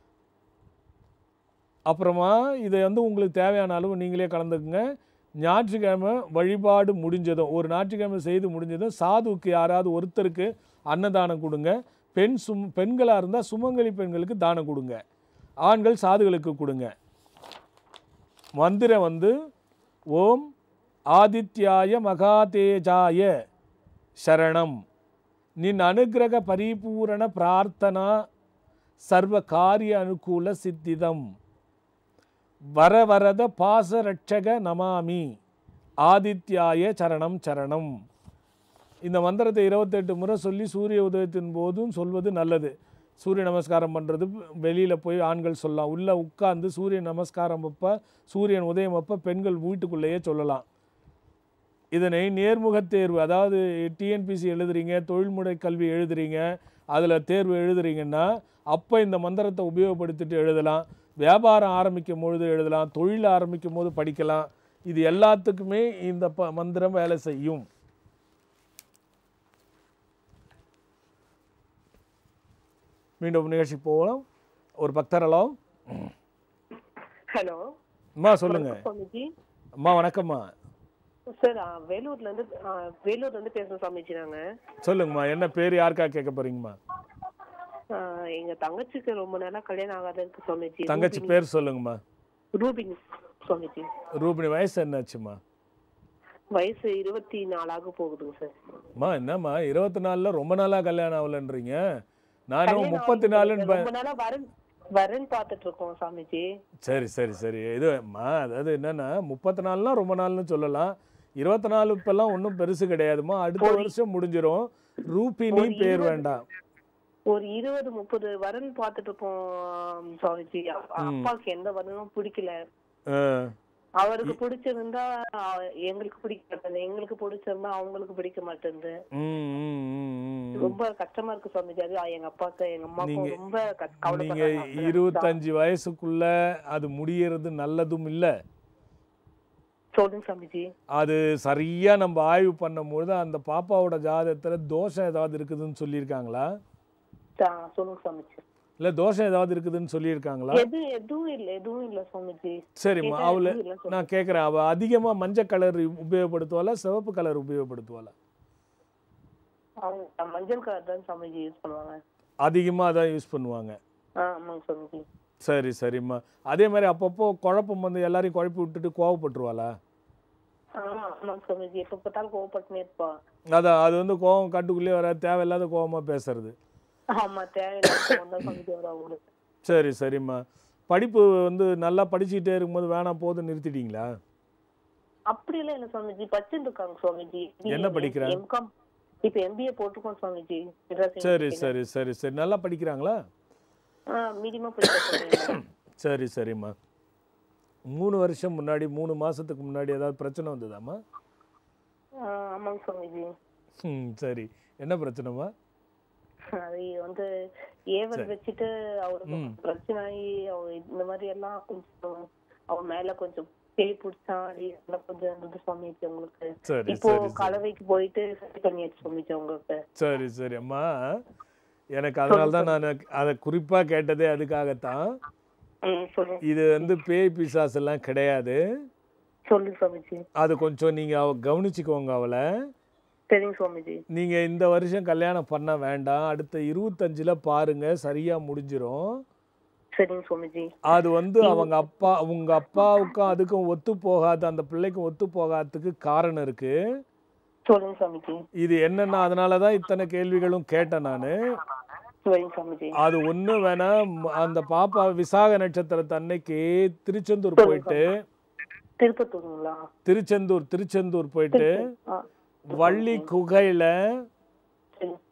அப்புறமா இதை வந்து உங்களுக்கு தேவையான அளவு நீங்களே கலந்துக்குங்க ஞாயிற்றுக்கிழமை வழிபாடு முடிஞ்சதும் ஒரு ஞாயிற்றுக்கிழமை செய்து முடிஞ்சதும் சாதுவுக்கு யாராவது ஒருத்தருக்கு அன்னதானம் கொடுங்க பெண் சும் பெண்களாக இருந்தால் சுமங்கலி பெண்களுக்கு தானம் கொடுங்க ஆண்கள் சாதுகளுக்கு கொடுங்க மந்திரம் வந்து ஓம் ஆதித்யாய மகாதேஜாய சரணம் நின் அனுகிரக பரிபூரண பிரார்த்தனா சர்வ காரிய அனுகூல சித்திதம் வரவரத பாசரட்சக நமாமி ஆதித்யாய சரணம் சரணம் இந்த மந்திரத்தை இருபத்தெட்டு முறை சொல்லி சூரிய உதயத்தின் போதும் சொல்வது நல்லது சூரிய நமஸ்காரம் பண்ணுறது வெளியில் போய் ஆண்கள் சொல்லலாம் உள்ளே உட்கார்ந்து சூரிய நமஸ்காரம் அப்போ சூரியன் உதயம் அப்போ பெண்கள் வீட்டுக்குள்ளேயே சொல்லலாம் இதனை நேர்முகத் தேர்வு அதாவது டிஎன்பிசி எழுதுறீங்க தொழில்முறை கல்வி எழுதுறீங்க அதில் தேர்வு எழுதுறீங்கன்னா அப்போ இந்த மந்திரத்தை உபயோகப்படுத்திட்டு எழுதலாம் வியாபாரம் ஆரம்பிக்கும் பொழுது எழுதலாம் தொழில் ஆரம்பிக்கும் போது படிக்கலாம் இது எல்லாத்துக்குமே இந்த ப மந்திரம் வேலை செய்யும் மீண்டும் நிகழ்ச்சி போகலாம் ஒரு பக்தர் ஹலோ ஹலோ அம்மா சொல்லுங்க சுவாமிஜி அம்மா வணக்கம்மா சார் ஆ, வேலூர்ல இருந்து ஆ, வேலூர்ல இருந்து பேசுறோம் சுவாமிஜி நாங்க சொல்லுங்கம்மா என்ன பேர் யாருக்கா கேட்க போறீங்கம்மா ஆ, எங்க தங்கச்சிக்கு ரொம்ப நாளா கல்யாணம் ஆகாத இருக்கு சுவாமிஜி தங்கச்சி ரூபினி- பேர் சொல்லுங்கம்மா ரூபினி சுவாமிஜி ரூபினி வயசு என்னாச்சும்மா வயசு இருபத்தி நாலாக போகுதுங்க சார் அம்மா என்னம்மா இருபத்தி நாலில் ரொம்ப நாளாக கல்யாணம் ஆகலன்றீங்க நானும் கல்யாணம் முப்பத்தி ஆகுது நாலுன்னு சார். ப- ரொம்ப நாளா வரன் வரன் பார்த்துட்டு இருக்கோம் சாமிஜி சரி சரி சரி இது அம்மா அதாவது என்னன்னா முப்பத்தி நாலுனா ரொம்ப நாள்னு சொல்லலாம் இருபத்தி நாலு இப்பெல்லாம் ஒன்றும் பெருசு கிடையாதும்மா அடுத்த வருஷம் முடிஞ்சிரும் ரூபினி ஒரு பேர் இருபது- வேண்டாம் ஒரு இருபது முப்பது வரன் பார்த்துட்டு இருக்கோம் சுவாமிஜி அப்- ம். அப்பாவுக்கு எந்த வரனும் பிடிக்கல ஆ, அவருக்கு பிடிச்சிருந்தா ஆ, எங்களுக்கு பிடிக்க மாட்டேங்குது எங்களுக்கு பிடிச்சிருந்தா அவங்களுக்கு பிடிக்க மாட்டேங்குது ம், ம், ம், ம். ரொம்ப கஷ்டமா இருக்கு சுவாமிஜி அது எங்க அப்பாவுக்கு எங்க அம்மாவுக்கும் நீங்க- ரொம்ப கஷ்ட- நீங்க கவலைப்படுறாங்க இருபத்தஞ்சு வயசுக்குள்ள அது முடியறது நல்லதும் இல்லை சொல்லுங்க சாமிஜி அது சரியா நம்ம ஆய்வு பண்ணும்பொழுது அந்த பாப்பாவோட ஜாதகத்துல தோஷம் ஏதாவது இருக்குதுன்னு சொல்லியிருக்காங்களா சா- சொல்லுங்க சாமிஜி இல்ல தோஷம் ஏதாவது இருக்குதுன்னு சொல்லியிருக்காங்களா எது எதுவும் இல்ல எதுவும் இல்ல சுவாமிஜி சரிம்மா கேட்டா அவளை எதுவும் இல்ல சுவாமி. நான் கேட்குறேன் அவள் அதிகமாக மஞ்சள் கலர் உபயோகப்படுத்துவாளா சிவப்பு கலர் உபயோகப்படுத்துவாளா அவங்க மஞ்சள் கலர் தான் சாமிஜி யூஸ் பண்ணுவாங்க அதிகமாக அதான் யூஸ் பண்ணுவாங்க ஆ ஆமாங்க சாமிஜி சரி சரிம்மா அதே மாதிரி அப்பப்போ குழப்பம் வந்து எல்லாரையும் குழப்பி விட்டுட்டு கோவப்பட்டுருவாளா ஆமா ஆமாங்க சாமிஜி எப்ப பார்த்தாலும் கோவப்பட்டுனே இருப்பா அதான் அது வந்து கோவம் கட்டுக்குள்ளேயே வர தேவையில்லாத கோவமாக பேசுறது ஆமா தேவையில்லாத கோவம் தான் சாமிஜி வரும் அவங்களுக்கு சரி சரிம்மா படிப்பு வந்து நல்லா படிச்சுக்கிட்டே இருக்கும்போது வேணாம் போதும் நிறுத்திட்டீங்களா அப்படி எல்லாம் இல்ல சுவாமிஜி படிச்சுட்டு இருக்காங்க சுவாமிஜி என்ன படிக்கிறாங்க? எம்காம் இப்ப எம்பிஏ போட்டுக்கோம் சுவாமிஜி மெட்ராஸ் சரி யூனிவர்சிட்டில. சரி சரி சரி நல்லா படிக்கிறாங்களா ஆ மீடியமா படிக்க சரி சரிம்மா மூணு வருஷம் முன்னாடி மூணு மாதத்துக்கு முன்னாடி ஏதாவது பிரச்சனை வந்ததாம்மா ஆமாங்க சுவாமிஜி ம் சரி என்ன பிரச்சனைம்மா அது வந்து ஏவல் சரி. வச்சுட்டு அவருக்கு ம். பிரச்சனை ஆகி அவர் இந்த மாதிரி எல்லாம் கொஞ்சம் அவர் மேல கொஞ்சம் பேய் பிடிச்சா அது எல்லாம் கொஞ்சம் இருந்தது சுவாமிஜி உங்களுக்கு சரி, இப்போ சரி, சரி. கலவைக்கு போயிட்டு சரி பண்ணியாச்சு சுவாமிஜி உங்களுக்கு சரி சரி அம்மா எனக்கு அதனால தான் நான் அதை குறிப்பாக கேட்டதே அதுக்காகத்தான் ம் சொல்லுங்க இது வந்து பேய் பிசாசு எல்லாம் கிடையாது சொல்லுங்க சுவாமிஜி அது கொஞ்சம் நீங்கள் அவ கவனிச்சுக்கோங்க அவளை சரிங்க சுவாமிஜி நீங்கள் இந்த வருஷம் கல்யாணம் பண்ண வேண்டாம் அடுத்த இருபத்தஞ்சில் பாருங்க சரியாக முடிஞ்சிரும் சரிங்க சுவாமிஜி அது வந்து அவங்க அப்பா உங்க அப்பாவுக்கும் அதுக்கும் ஒத்து போகாது அந்த பிள்ளைக்கும் ஒத்து போகாததுக்கு காரணம் இருக்கு சொல்லுங்க சுவாமிஜி இது என்னன்னா அதனால தான் இத்தனை கேள்விகளும் கேட்டேன் நான் சரிங்க சுவாமிஜி அது ஒண்ணு வேணா ம- அந்த பாப்பா விசாக நட்சத்திரத்து அன்னைக்கு திருச்செந்தூர் போயிட்டு திருப்பத்தூருங்களா திருச்செந்தூர் திருச்செந்தூர் போயிட்டு ஆ, வள்ளி குகையில சரி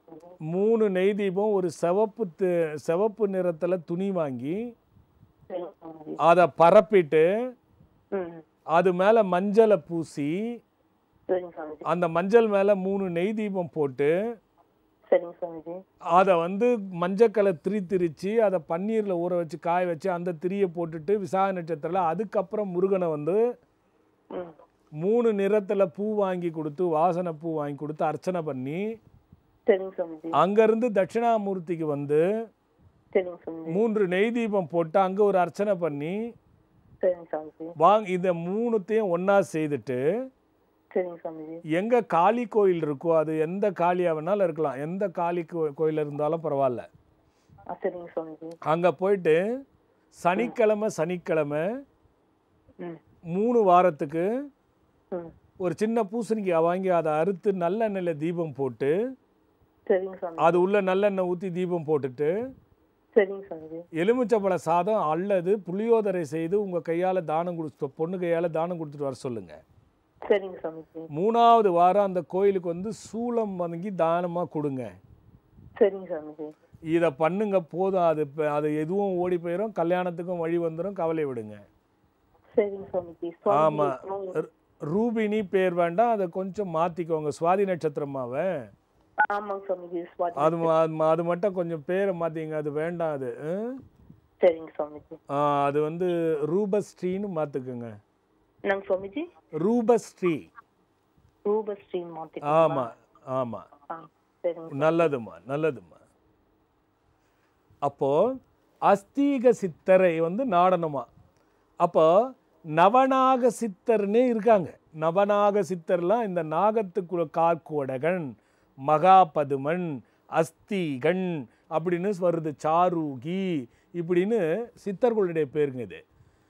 மூணு நெய் தீபம் ஒரு சிவப்பு தி- சிவப்பு நிறத்தில் துணி வாங்கி சரிங்க சுவாமிஜி அதை பரப்பிட்டு ம் அது மேலே மஞ்சளை பூசி சரிங்க சுவாமிஜி அந்த மஞ்சள் மேலே மூணு நெய் தீபம் போட்டு சரிங்க சுவாமிஜி அதை வந்து மஞ்சக்கலை திரி திரிச்சு அதை பன்னீரில் ஊற வச்சு காய வச்சு அந்த திரியை போட்டுட்டு விசாக நட்சத்திரத்தில் அதுக்கப்புறம் முருகனை வந்து ம் மூணு நிறத்தில் பூ வாங்கி கொடுத்து வாசனை பூ வாங்கி கொடுத்து அர்ச்சனை பண்ணி சரிங்க சுவாமிஜி அங்கேருந்து தட்சிணாமூர்த்திக்கு வந்து சரிங்க சுவாமிஜி மூன்று நெய் தீபம் போட்டு அங்கே ஒரு அர்ச்சனை பண்ணி சரிங்க சுவாமிஜி வாங்க இதை மூணுத்தையும் ஒன்றா செய்துட்டு சரிங்க சுவாமிஜி எங்கே காளி கோயில் இருக்கோ அது எந்த காளியாக வேணாலும் இருக்கலாம் எந்த காளி கோ கோயில் இருந்தாலும் பரவாயில்ல ஆ சரிங்க சுவாமிஜி அங்கே போயிட்டு சனிக்கிழமை சனிக்கிழமை ம் மூணு வாரத்துக்கு ம் ஒரு சின்ன பூசணிக்காய் வாங்கி அதை அறுத்து நல்லெண்ணெயில் தீபம் போட்டு சரிங்க சுவாமிஜி அது உள்ள நல்லெண்ணெய் ஊற்றி தீபம் போட்டுட்டு சரிங்க சுவாமிஜி எலுமிச்சப்பழ சாதம் அல்லது புளியோதரை செய்து உங்கள் கையால் தானம் கொடுத்து பொண்ணு கையால் தானம் கொடுத்துட்டு வர சொல்லுங்கள் சரிங்க சுவாமிஜி மூணாவது வாரம் அந்த கோயிலுக்கு வந்து சூளம் வாங்கி தானமாக கொடுங்க சரிங்க சுவாமிஜி இதை பண்ணுங்க போதும் அது இப்ப- அது எதுவும் ஓடி போயிடும் கல்யாணத்துக்கும் வழி வந்துடும் கவலை விடுங்க சரிங்க சுவாமிஜி ஆமா. சுவாமிஜி ரு- ரூபினி பேர் வேண்டாம் அதை கொஞ்சம் மாற்றிக்கோங்க சுவாதி நட்சத்திரமாவை ஆமாங்க சுவாமிஜி சுவாதி அது ம- அது ம- அது மட்டும் கொஞ்சம் பேரை மாற்றிங்க அது வேண்டாம் அது ஆ? சரிங்க சுவாமிஜி ஆ, அது வந்து ரூபஸ்ரீன்னு மாற்றுக்குங்க நாங்க சுவாமிஜி ரூபஸ்ரீ ரூபஸ்ரீ மாத்தி ஆமாம் ஆமாம் ஆ சரிங்க நல்லதும்மா நல்லதும்மா அப்போ அஸ்தீக சித்தரை வந்து நாடணுமா அப்போ நவநாக சித்தர்னே இருக்காங்க நவநாக சித்தர்லாம் இந்த நாகத்துக்குள்ள கார்கோடகன் மகாபதுமன் அஸ்தீகன் அப்படின்னு வருது சாருகி இப்படின்னு சித்தர்களுடைய பேருங்க இது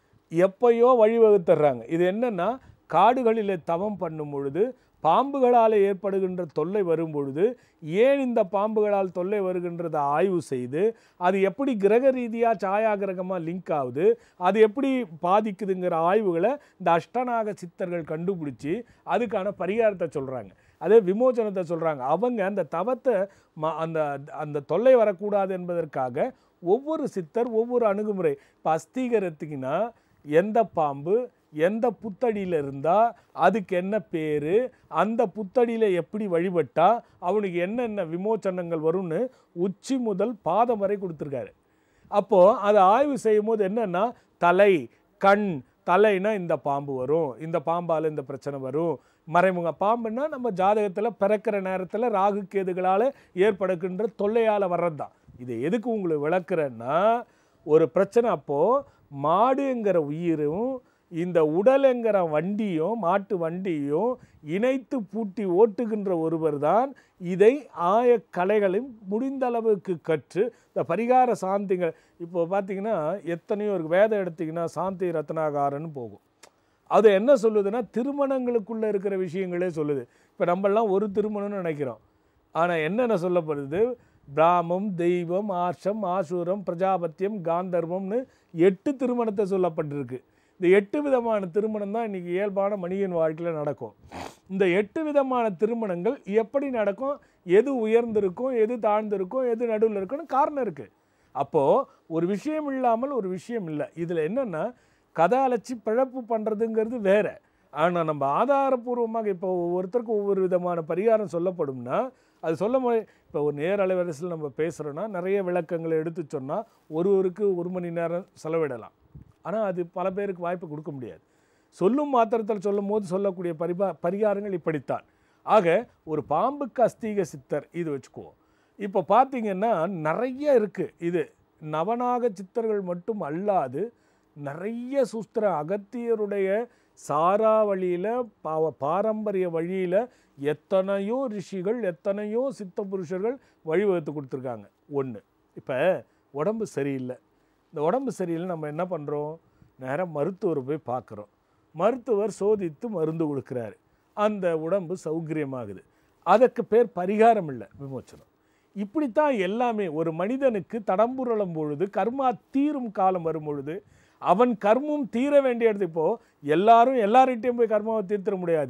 எப்பயோ வழிவகுத்துறாங்க இது என்னன்னா காடுகளில் தவம் பண்ணும் பொழுது பாம்புகளால் ஏற்படுகின்ற தொல்லை வரும் பொழுது ஏன் இந்த பாம்புகளால் தொல்லை வருகின்றதை ஆய்வு செய்து அது எப்படி கிரக ரீதியாக சாயா கிரகமாக லிங்க் ஆகுது அது எப்படி பாதிக்குதுங்கிற ஆய்வுகளை இந்த அஷ்டநாக சித்தர்கள் கண்டுபிடிச்சி அதுக்கான பரிகாரத்தை சொல்கிறாங்க அதே விமோசனத்தை சொல்கிறாங்க அவங்க அந்த தவத்தை ம அந்த அந்த தொல்லை வரக்கூடாது என்பதற்காக ஒவ்வொரு சித்தர் ஒவ்வொரு அணுகுமுறை இப்போ அஸ்தீகரத்துக்குன்னா எந்த பாம்பு எந்த புத்தடியில் இருந்தால் அதுக்கு என்ன பேர் அந்த புத்தடியில் எப்படி வழிபட்டா அவனுக்கு என்னென்ன விமோச்சனங்கள் வரும்னு உச்சி முதல் பாதம் வரை கொடுத்துருக்காரு அப்போது அதை ஆய்வு செய்யும் போது என்னென்னா தலை கண் தலைனா இந்த பாம்பு வரும் இந்த பாம்பால் இந்த பிரச்சனை வரும் மறைமுக பாம்புன்னா நம்ம ஜாதகத்தில் பிறக்கிற நேரத்தில் ராகு கேதுகளால் ஏற்படுகின்ற தொல்லையால் வர்றது தான் இதை எதுக்கு உங்களுக்கு விளக்குறேன்னா ஒரு பிரச்சனை அப்போது மாடுங்கிற உயிரும் இந்த உடலுங்கிற வண்டியும் மாட்டு வண்டியும் இணைத்து பூட்டி ஓட்டுகின்ற ஒருவர் தான் இதை ஆய கலைகளையும் முடிந்த அளவுக்கு கற்று இந்த பரிகார சாந்திகள் இப்போ பார்த்தீங்கன்னா எத்தனையோ இருக்கு வேதம் எடுத்திங்கன்னா சாந்தி ரத்னாகாரன்னு போகும் அது என்ன சொல்லுதுன்னா திருமணங்களுக்குள்ளே இருக்கிற விஷயங்களே சொல்லுது இப்போ நம்மெல்லாம் ஒரு திருமணம்னு நினைக்கிறோம் ஆனால் என்னென்ன சொல்லப்படுது பிராமம் தெய்வம் ஆர்ஷம் ஆசூரம் பிரஜாபத்தியம் காந்தர்வம்னு எட்டு திருமணத்தை சொல்லப்பட்டிருக்கு இந்த எட்டு விதமான திருமணம் தான் இன்றைக்கி இயல்பான மனிதன் வாழ்க்கையில் நடக்கும் இந்த எட்டு விதமான திருமணங்கள் எப்படி நடக்கும் எது உயர்ந்திருக்கும் எது தாழ்ந்திருக்கும் எது நடுவில் இருக்குன்னு காரணம் இருக்குது அப்போது ஒரு விஷயம் இல்லாமல் ஒரு விஷயம் இல்லை இதில் என்னென்னா கதை அழைச்சி பிழப்பு பண்ணுறதுங்கிறது வேற ஆனால் நம்ம ஆதாரபூர்வமாக இப்போ ஒவ்வொருத்தருக்கும் ஒவ்வொரு விதமான பரிகாரம் சொல்லப்படும்னா அது சொல்ல மு இப்போ ஒரு நேர் அலைவரிசையில் நம்ம பேசுகிறோன்னா நிறைய விளக்கங்களை எடுத்து சொன்னால் ஒருவருக்கு ஒரு மணி நேரம் செலவிடலாம் ஆனால் அது பல பேருக்கு வாய்ப்பு கொடுக்க முடியாது சொல்லும் மாத்திரத்தில் சொல்லும் போது சொல்லக்கூடிய பரிபா பரிகாரங்கள் இப்படித்தான் ஆக ஒரு பாம்புக்கு அஸ்தீக சித்தர் இது வச்சுக்குவோம் இப்போ பார்த்தீங்கன்னா நிறைய இருக்குது இது நவநாக சித்தர்கள் மட்டும் அல்லாது நிறைய சூஸ்திர அகத்தியருடைய சாரா வழியில் பாவ பாரம்பரிய வழியில் எத்தனையோ ரிஷிகள் எத்தனையோ சித்த புருஷர்கள் வழிவகுத்து கொடுத்துருக்காங்க ஒன்று இப்போ உடம்பு சரியில்லை இந்த உடம்பு சரியில்லை நம்ம என்ன பண்ணுறோம் நேராக மருத்துவரை போய் பார்க்குறோம் மருத்துவர் சோதித்து மருந்து கொடுக்குறாரு அந்த உடம்பு சௌகரியமாகுது அதற்கு பேர் பரிகாரம் இல்லை விமோச்சனம் இப்படித்தான் எல்லாமே ஒரு மனிதனுக்கு தடம்புரளும் பொழுது கர்மா தீரும் காலம் வரும் பொழுது அவன் கர்மம் தீர வேண்டிய இடத்து இப்போ எல்லாரும் எல்லார்கிட்டையும் போய் கர்மாவை தீர்த்திட முடியாது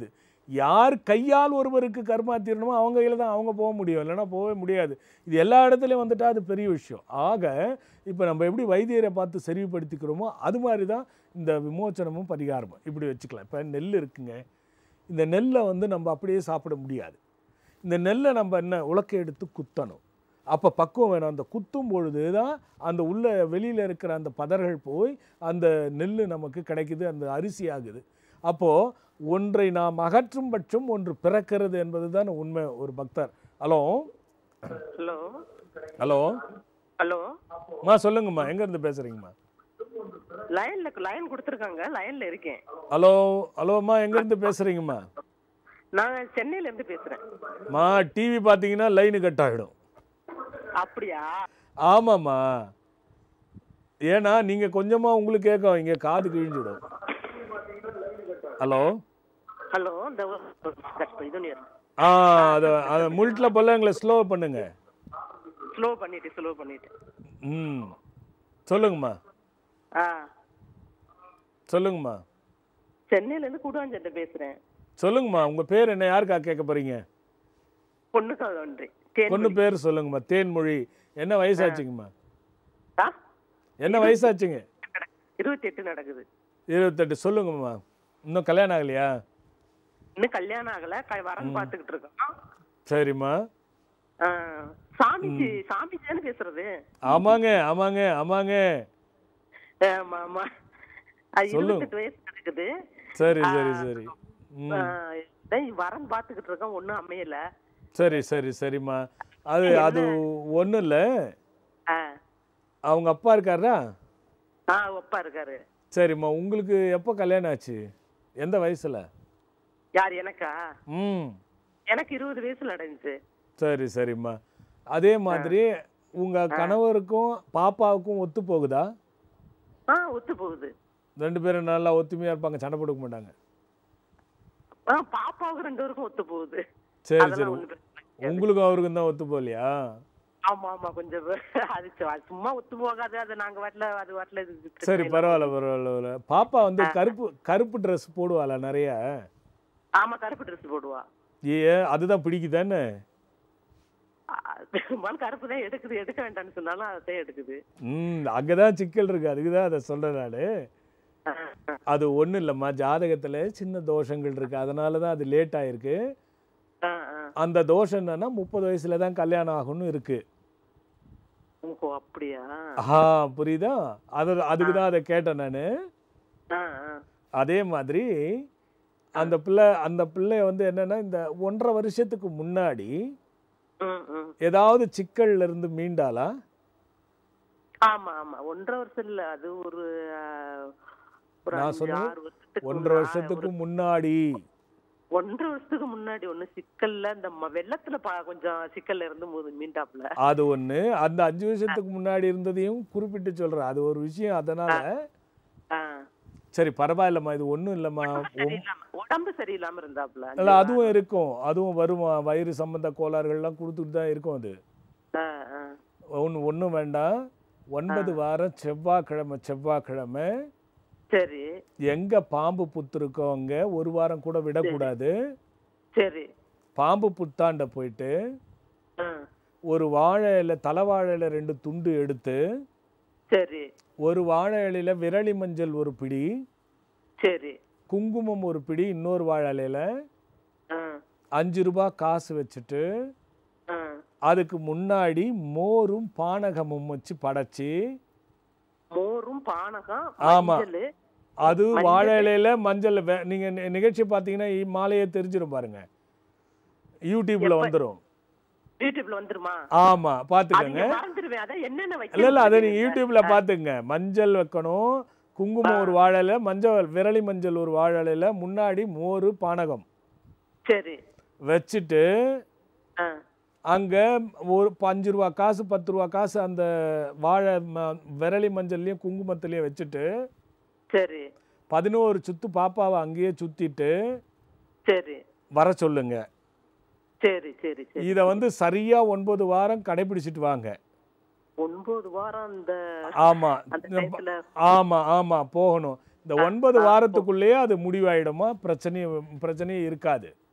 யார் கையால் ஒருவருக்கு கர்மா தீரணுமோ அவங்க கையில் தான் அவங்க போக முடியும் இல்லைன்னா போகவே முடியாது இது எல்லா இடத்துலையும் வந்துட்டா அது பெரிய விஷயம் ஆக இப்போ நம்ம எப்படி வைத்தியரை பார்த்து சரிவுபடுத்திக்கிறோமோ அது மாதிரி தான் இந்த விமோச்சனமும் பரிகாரமும் இப்படி வச்சுக்கலாம் இப்போ நெல் இருக்குங்க இந்த நெல்லை வந்து நம்ம அப்படியே சாப்பிட முடியாது இந்த நெல்லை நம்ம என்ன உலக்கை எடுத்து குத்தணும் அப்போ பக்குவம் வேணும் அந்த குத்தும் பொழுது தான் அந்த உள்ள வெளியில் இருக்கிற அந்த பதர்கள் போய் அந்த நெல் நமக்கு கிடைக்குது அந்த அரிசி ஆகுது அப்போது ஒன்றை நாம் அகற்றும் பட்சம் ஒன்று பிறக்கிறது என்பது தான் உண்மை ஒரு பக்தர் ஹலோ ஹலோ ஹலோ ஹலோ அம்மா சொல்லுங்கம்மா எங்கேருந்து பேசுகிறீங்கம்மா லைன்ல லைன் கொடுத்துருக்காங்க லைன்ல இருக்கேன் ஹலோ ஹலோம்மா எங்கேருந்து பேசுகிறீங்கம்மா நான் சென்னையில இருந்து பேசுறேன் மா டிவி பார்த்தீங்கன்னா லைனு கட் ஆகிடும் அப்படியா ஆமாம்மா ஏன்னா நீங்கள் கொஞ்சமாக உங்களுக்கு கேட்கும் இங்கே காது கிழிஞ்சிடும் ஹலோ ஹலோ இந்த இது ஆ அதை அதை முல்ட்டில் போல எங்களை ஸ்லோ பண்ணுங்க ஸ்லோ பண்ணிட்டு ஸ்லோ பண்ணிட்டு ம் சொல்லுங்கம்மா ஆ சொல்லுங்கம்மா சென்னையில இருந்து கூடாஞ்சேட்ட பேசுறேன் சொல்லுங்கம்மா உங்கள் பேர் என்ன யாருக்கா கேட்க போகிறீங்க பொண்ணுக்காக ஒன்றி பொண்ணு பேர் சொல்லுங்கம்மா தேன்மொழி என்ன வயசாச்சுங்கம்மா ஆ என்ன வயசாச்சுங்க இருபத்தி எட்டு நடக்குது இருபத்தெட்டு சொல்லுங்கம்மா இன்னும் கல்யாணம் ஆகலையா இன்னும் கல்யாணம் ஆகல க- வரன் பாத்துக்கிட்டு இருக்கோம் சரிம்மா ஆ, சாமிஜி சாமிஜின்னு பேசுறது ஆமாங்க ஆமாங்க ஆமாங்க ஆமா ஆமா அது சொல்லுங்க. இருபத்தெட்டு வயசு நடக்குது சரி சரி சரி ம் ஆ, இதான் வரன் பாத்துக்கிட்டு இருக்கோம் ஒண்ணும் அமையல சரி சரி சரிம்மா அது அது ஒன்றும் இல்லை ஆ அவங்க அப்பா இருக்காரா ஆ ஒப்பா இருக்காரு சரிம்மா உங்களுக்கு எப்போ கல்யாணம் ஆச்சு எந்த வயசில் யார் எனக்கா ம் எனக்கு இருபது வயசுல நடந்துச்சு சரி சரிம்மா அதே மாதிரி உங்கள் கணவருக்கும் பாப்பாவுக்கும் ஒத்து போகுதா ஆ ஒத்து போகுது ரெண்டு பேரும் நல்லா ஒத்துமையாக இருப்பாங்க சண்டை போட்டுக்க மாட்டாங்க ஆ பாப்பாவுக்கு ரெண்டு பேருக்கும் ஒத்து போகுது சரி அதெல்லாம் சரி ஒண்ணும் பிரச்சனை இல்ல. உங்களுக்கும் அவருக்கும் தான் ஒத்து போகலையா ஆமா ஆமா கொஞ்சம் அது சு- சும்மா ஒத்து போகாது அது நாங்க வாட்டில அது வாட்டில இது பிரச்சனை சரி இல்ல. பரவாயில்ல பரவாயில்ல பரவாயில்ல. பாப்பா வந்து கருப்பு கருப்பு ட்ரெஸ் போடுவாளா நிறைய ஆமா கருப்பு ட்ரெஸ் போடுவா ஏ அதுதான் பிடிக்குதானே ஆ, பெரும்பாலும் கருப்பு தான் எடுக்குது எடுக்க வேண்டாம்னு சொன்னாலும் அதான் எடுக்குது ம் அங்கே தான் சிக்கல் இருக்கு அதுக்கு தான் அதை சொல்கிறேன் நான் ஆ, ஆ. அது ஒன்றும் இல்லைம்மா ஜாதகத்தில் சின்ன தோஷங்கள் இருக்குது அதனால தான் அது லேட் ஆயிருக்கு ஆ, ஆ. அந்த தோஷம் என்னன்னா முப்பது வயசுல தான் கல்யாணம் ஆகும்னு இருக்கு ஓஹோ அப்படியா ஆஹா புரியுதா அது அதுக்கு தான் அதை கேட்டேன் நான் ஆ, ஆ. அதே மாதிரி அந்த பிள்ளை அந்த பிள்ளை வந்து என்னன்னா இந்த ஒன்றரை வருஷத்துக்கு முன்னாடி ம், ம். ஏதாவது சிக்கல்ல இருந்து மீண்டாளா ஆமா ஆமா ஒன்றரை வருஷம் இல்ல அது ஒரு ஆ, ஒரு நான் அஞ்சு, சொன்னது ஆறு வருஷத்துக்கு ஒன்றரை முன்னா- வருஷத்துக்கு முன்னாடி ஒன்றரை வருஷத்துக்கு முன்னாடி ஒண்ணு சிக்கல்ல இந்த ம- வெள்ளத்துல பா- கொஞ்சம் சிக்கல்ல இருந்து மு- மீண்டாப்ல அது ஒண்ணு அந்த அஞ்சு வருஷத்துக்கு முன்னாடி இருந்ததையும் குறிப்பிட்டு சொல்றேன் அது ஒரு விஷயம் அதனால ஆ. சரி பரவாயில்லம்மா இது ஒண்ணும் இல்லைம்மா சரியில்லாம உடம்பு சரியில்லாம இருந்தாப்ல இல்லை அதுவும் இருக்கும் அதுவும் வருமா வயிறு சம்பந்த கோளாறுகள்லாம் கொடுத்துட்டு தான் இருக்கும் அது ஆ, ஆ. ஒன்று ஒன்றும் வேண்டாம் ஒன்பது வாரம் செவ்வாய்க்கிழமை செவ்வாய்க்கிழமை சரி எங்க பாம்பு புத்து இருக்கோ அங்க ஒரு வாரம் கூட விடக்கூடாது சரி பாம்பு புத்தாண்ட போயிட்டு ஆ. ஒரு வாழை இலை தலை வாழை இலை ரெண்டு துண்டு எடுத்து சரி ஒரு வாழை இலையில விரலி மஞ்சள் ஒரு பிடி சரி குங்குமம் ஒரு பிடி இன்னொரு வாழை இலையில ஆ, அஞ்சு ரூபாய் காசு வச்சுட்டு ஆ. அதுக்கு முன்னாடி மோரும் பானகமும் வச்சு படைச்சி மோரும் பானகம் ஆமா. மஞ்சள் அது மஞ்சள். வாழை இலையில மஞ்சள் வே- நீங்க நி- நிகழ்ச்சி பார்த்தீங்கன்னா இ- மாலையே தெரிஞ்சிடும் பாருங்க யூடியூப்ல எப்ப? வந்துடும் யூடியூப்ல வந்துருமா ஆமா அது பாத்துக்கங்க நான் மறந்துடுவேன் அதான் என்னென்ன இல்ல இல்ல அதை வைக்கணும் நீங்க யூடியூப்ல பாத்துங்க மஞ்சள் வைக்கணும் குங்குமம் ஒரு வாழை இலை மஞ்சள் விரலி மஞ்சள் ஒரு வாழை இலையில முன்னாடி மோர் பானகம் சரி வச்சுட்டு ஆ. அங்க ஒரு ப- அஞ்சு ரூபா காசு பத்து ரூபா காசு அந்த வாழை ம- விரலி மஞ்சள்லயும் குங்குமத்துலயும் வச்சுட்டு சரி பதினோரு சுத்து பாப்பாவை அங்கேயே சுத்திட்டு சரி வர சொல்லுங்க சரி சரி சரி இத வந்து சரியா ஒன்பது வாரம் கடைபிடிச்சிட்டு வாங்க ஒன்பது வாரம் அந்த ஆமா அந்த டயத்துல ஆமா ஆமா போகணும் இந்த ஒன்பது வாரத்துக்குள்ளேயே அது முடிவாயிடுமா பிரச்சனையும் பிரச்சனையே இருக்காது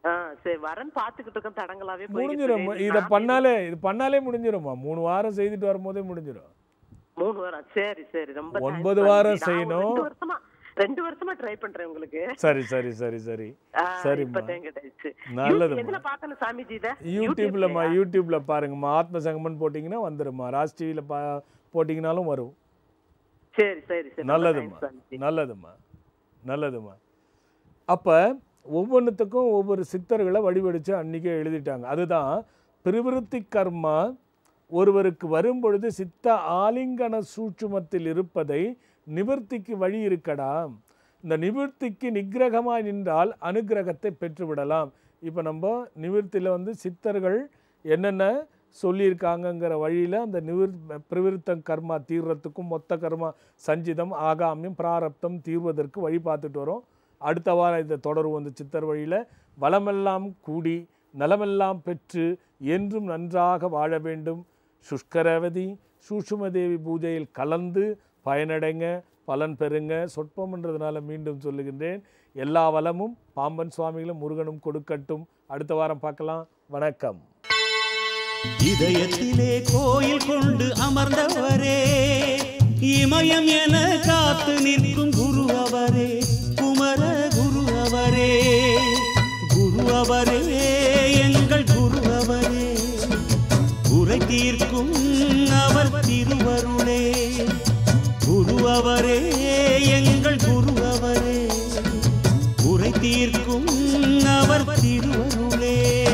ஆ சரி வரேன்னு பாத்துக்கிட்டு இருக்கேன் தடங்களாவே போய்கிட்டு முடிஞ்சிடும் இருக்கு. இதை நான் பண்ணாலே இது பண்ணாலே முடிஞ்சிரும்மா மூணு வாரம் செய்துட்டு வரும்போதே முடிஞ்சிடும் மூணு வாரம் சரி சரி ரொம்ப thanks ஒன்பது சாமி. வாரம் நான் ஒரு செய்யணும். ரெண்டு வருஷமா ரெண்டு வருஷமா ட்ரை பண்றேன் உங்களுக்கு சரி சரி சரி சரி ஆ, சரிம்மா இப்பதான் கிடைச்சு நல்லதும்மா. எதுல பாக்கணும் சாமிஜி இத யூடியூப்லம்மா யூடியூப்ல பாருங்கம்மா ஆத்ம சங்கமன் போட்டிங்கன்னா வந்துரும்மா ராஜ் டிவியில் பா போட்டிங்கனாலும் வரும் சரி சரி சரி ரொம்ப நல்லதும்மா thanks சாமிஜி. நல்லதும்மா நல்லதும்மா அப்போ ஒவ்வொன்றுத்துக்கும் ஒவ்வொரு சித்தர்களை வடிவடித்து அன்றைக்கே எழுதிட்டாங்க அதுதான் பிரவிருத்தி கர்மா ஒருவருக்கு வரும்பொழுது சித்த ஆலிங்கன சூட்சுமத்தில் இருப்பதை நிவர்த்திக்கு வழி இருக்கடா இந்த நிவர்த்திக்கு நிக்கிரகமாய் நின்றால் அனுக்கிரகத்தை பெற்றுவிடலாம் இப்போ நம்ம நிவர்த்தியில் வந்து சித்தர்கள் என்னென்ன சொல்லியிருக்காங்கங்கிற வழியில் அந்த நிவிர் பிரவிருத்த கர்மா தீர்றதுக்கும் மொத்த கர்மா சஞ்சிதம் ஆகாமியம் பிராரப்தம் தீர்வதற்கு வழி பார்த்துட்டு வரோம் அடுத்த வாரம் இந்த தொடர் வந்து சித்தர் வழியில் வளமெல்லாம் கூடி நலமெல்லாம் பெற்று என்றும் நன்றாக வாழ வேண்டும் சுஷ்கரவதி சூஷ்மதேவி பூஜையில் கலந்து பயனடைங்க பலன் பெறுங்க சொற்பம்ன்றதுனால மீண்டும் சொல்லுகின்றேன் எல்லா வளமும் பாம்பன் சுவாமிகளும் முருகனும் கொடுக்கட்டும் அடுத்த வாரம் பார்க்கலாம் வணக்கம் இதயத்திலே கோயில் கொண்டு அமர்ந்தவரே இமயம் என காத்து நிற்கும் குரு அவரே குமர குரு அவரே குரு அவரே எங்கள் குரு அவரே குறை தீர்க்கும் அவர் திருவருளே குரு அவரே எங்கள் குரு அவரே குறை தீர்க்கும் அவர் திருவருளே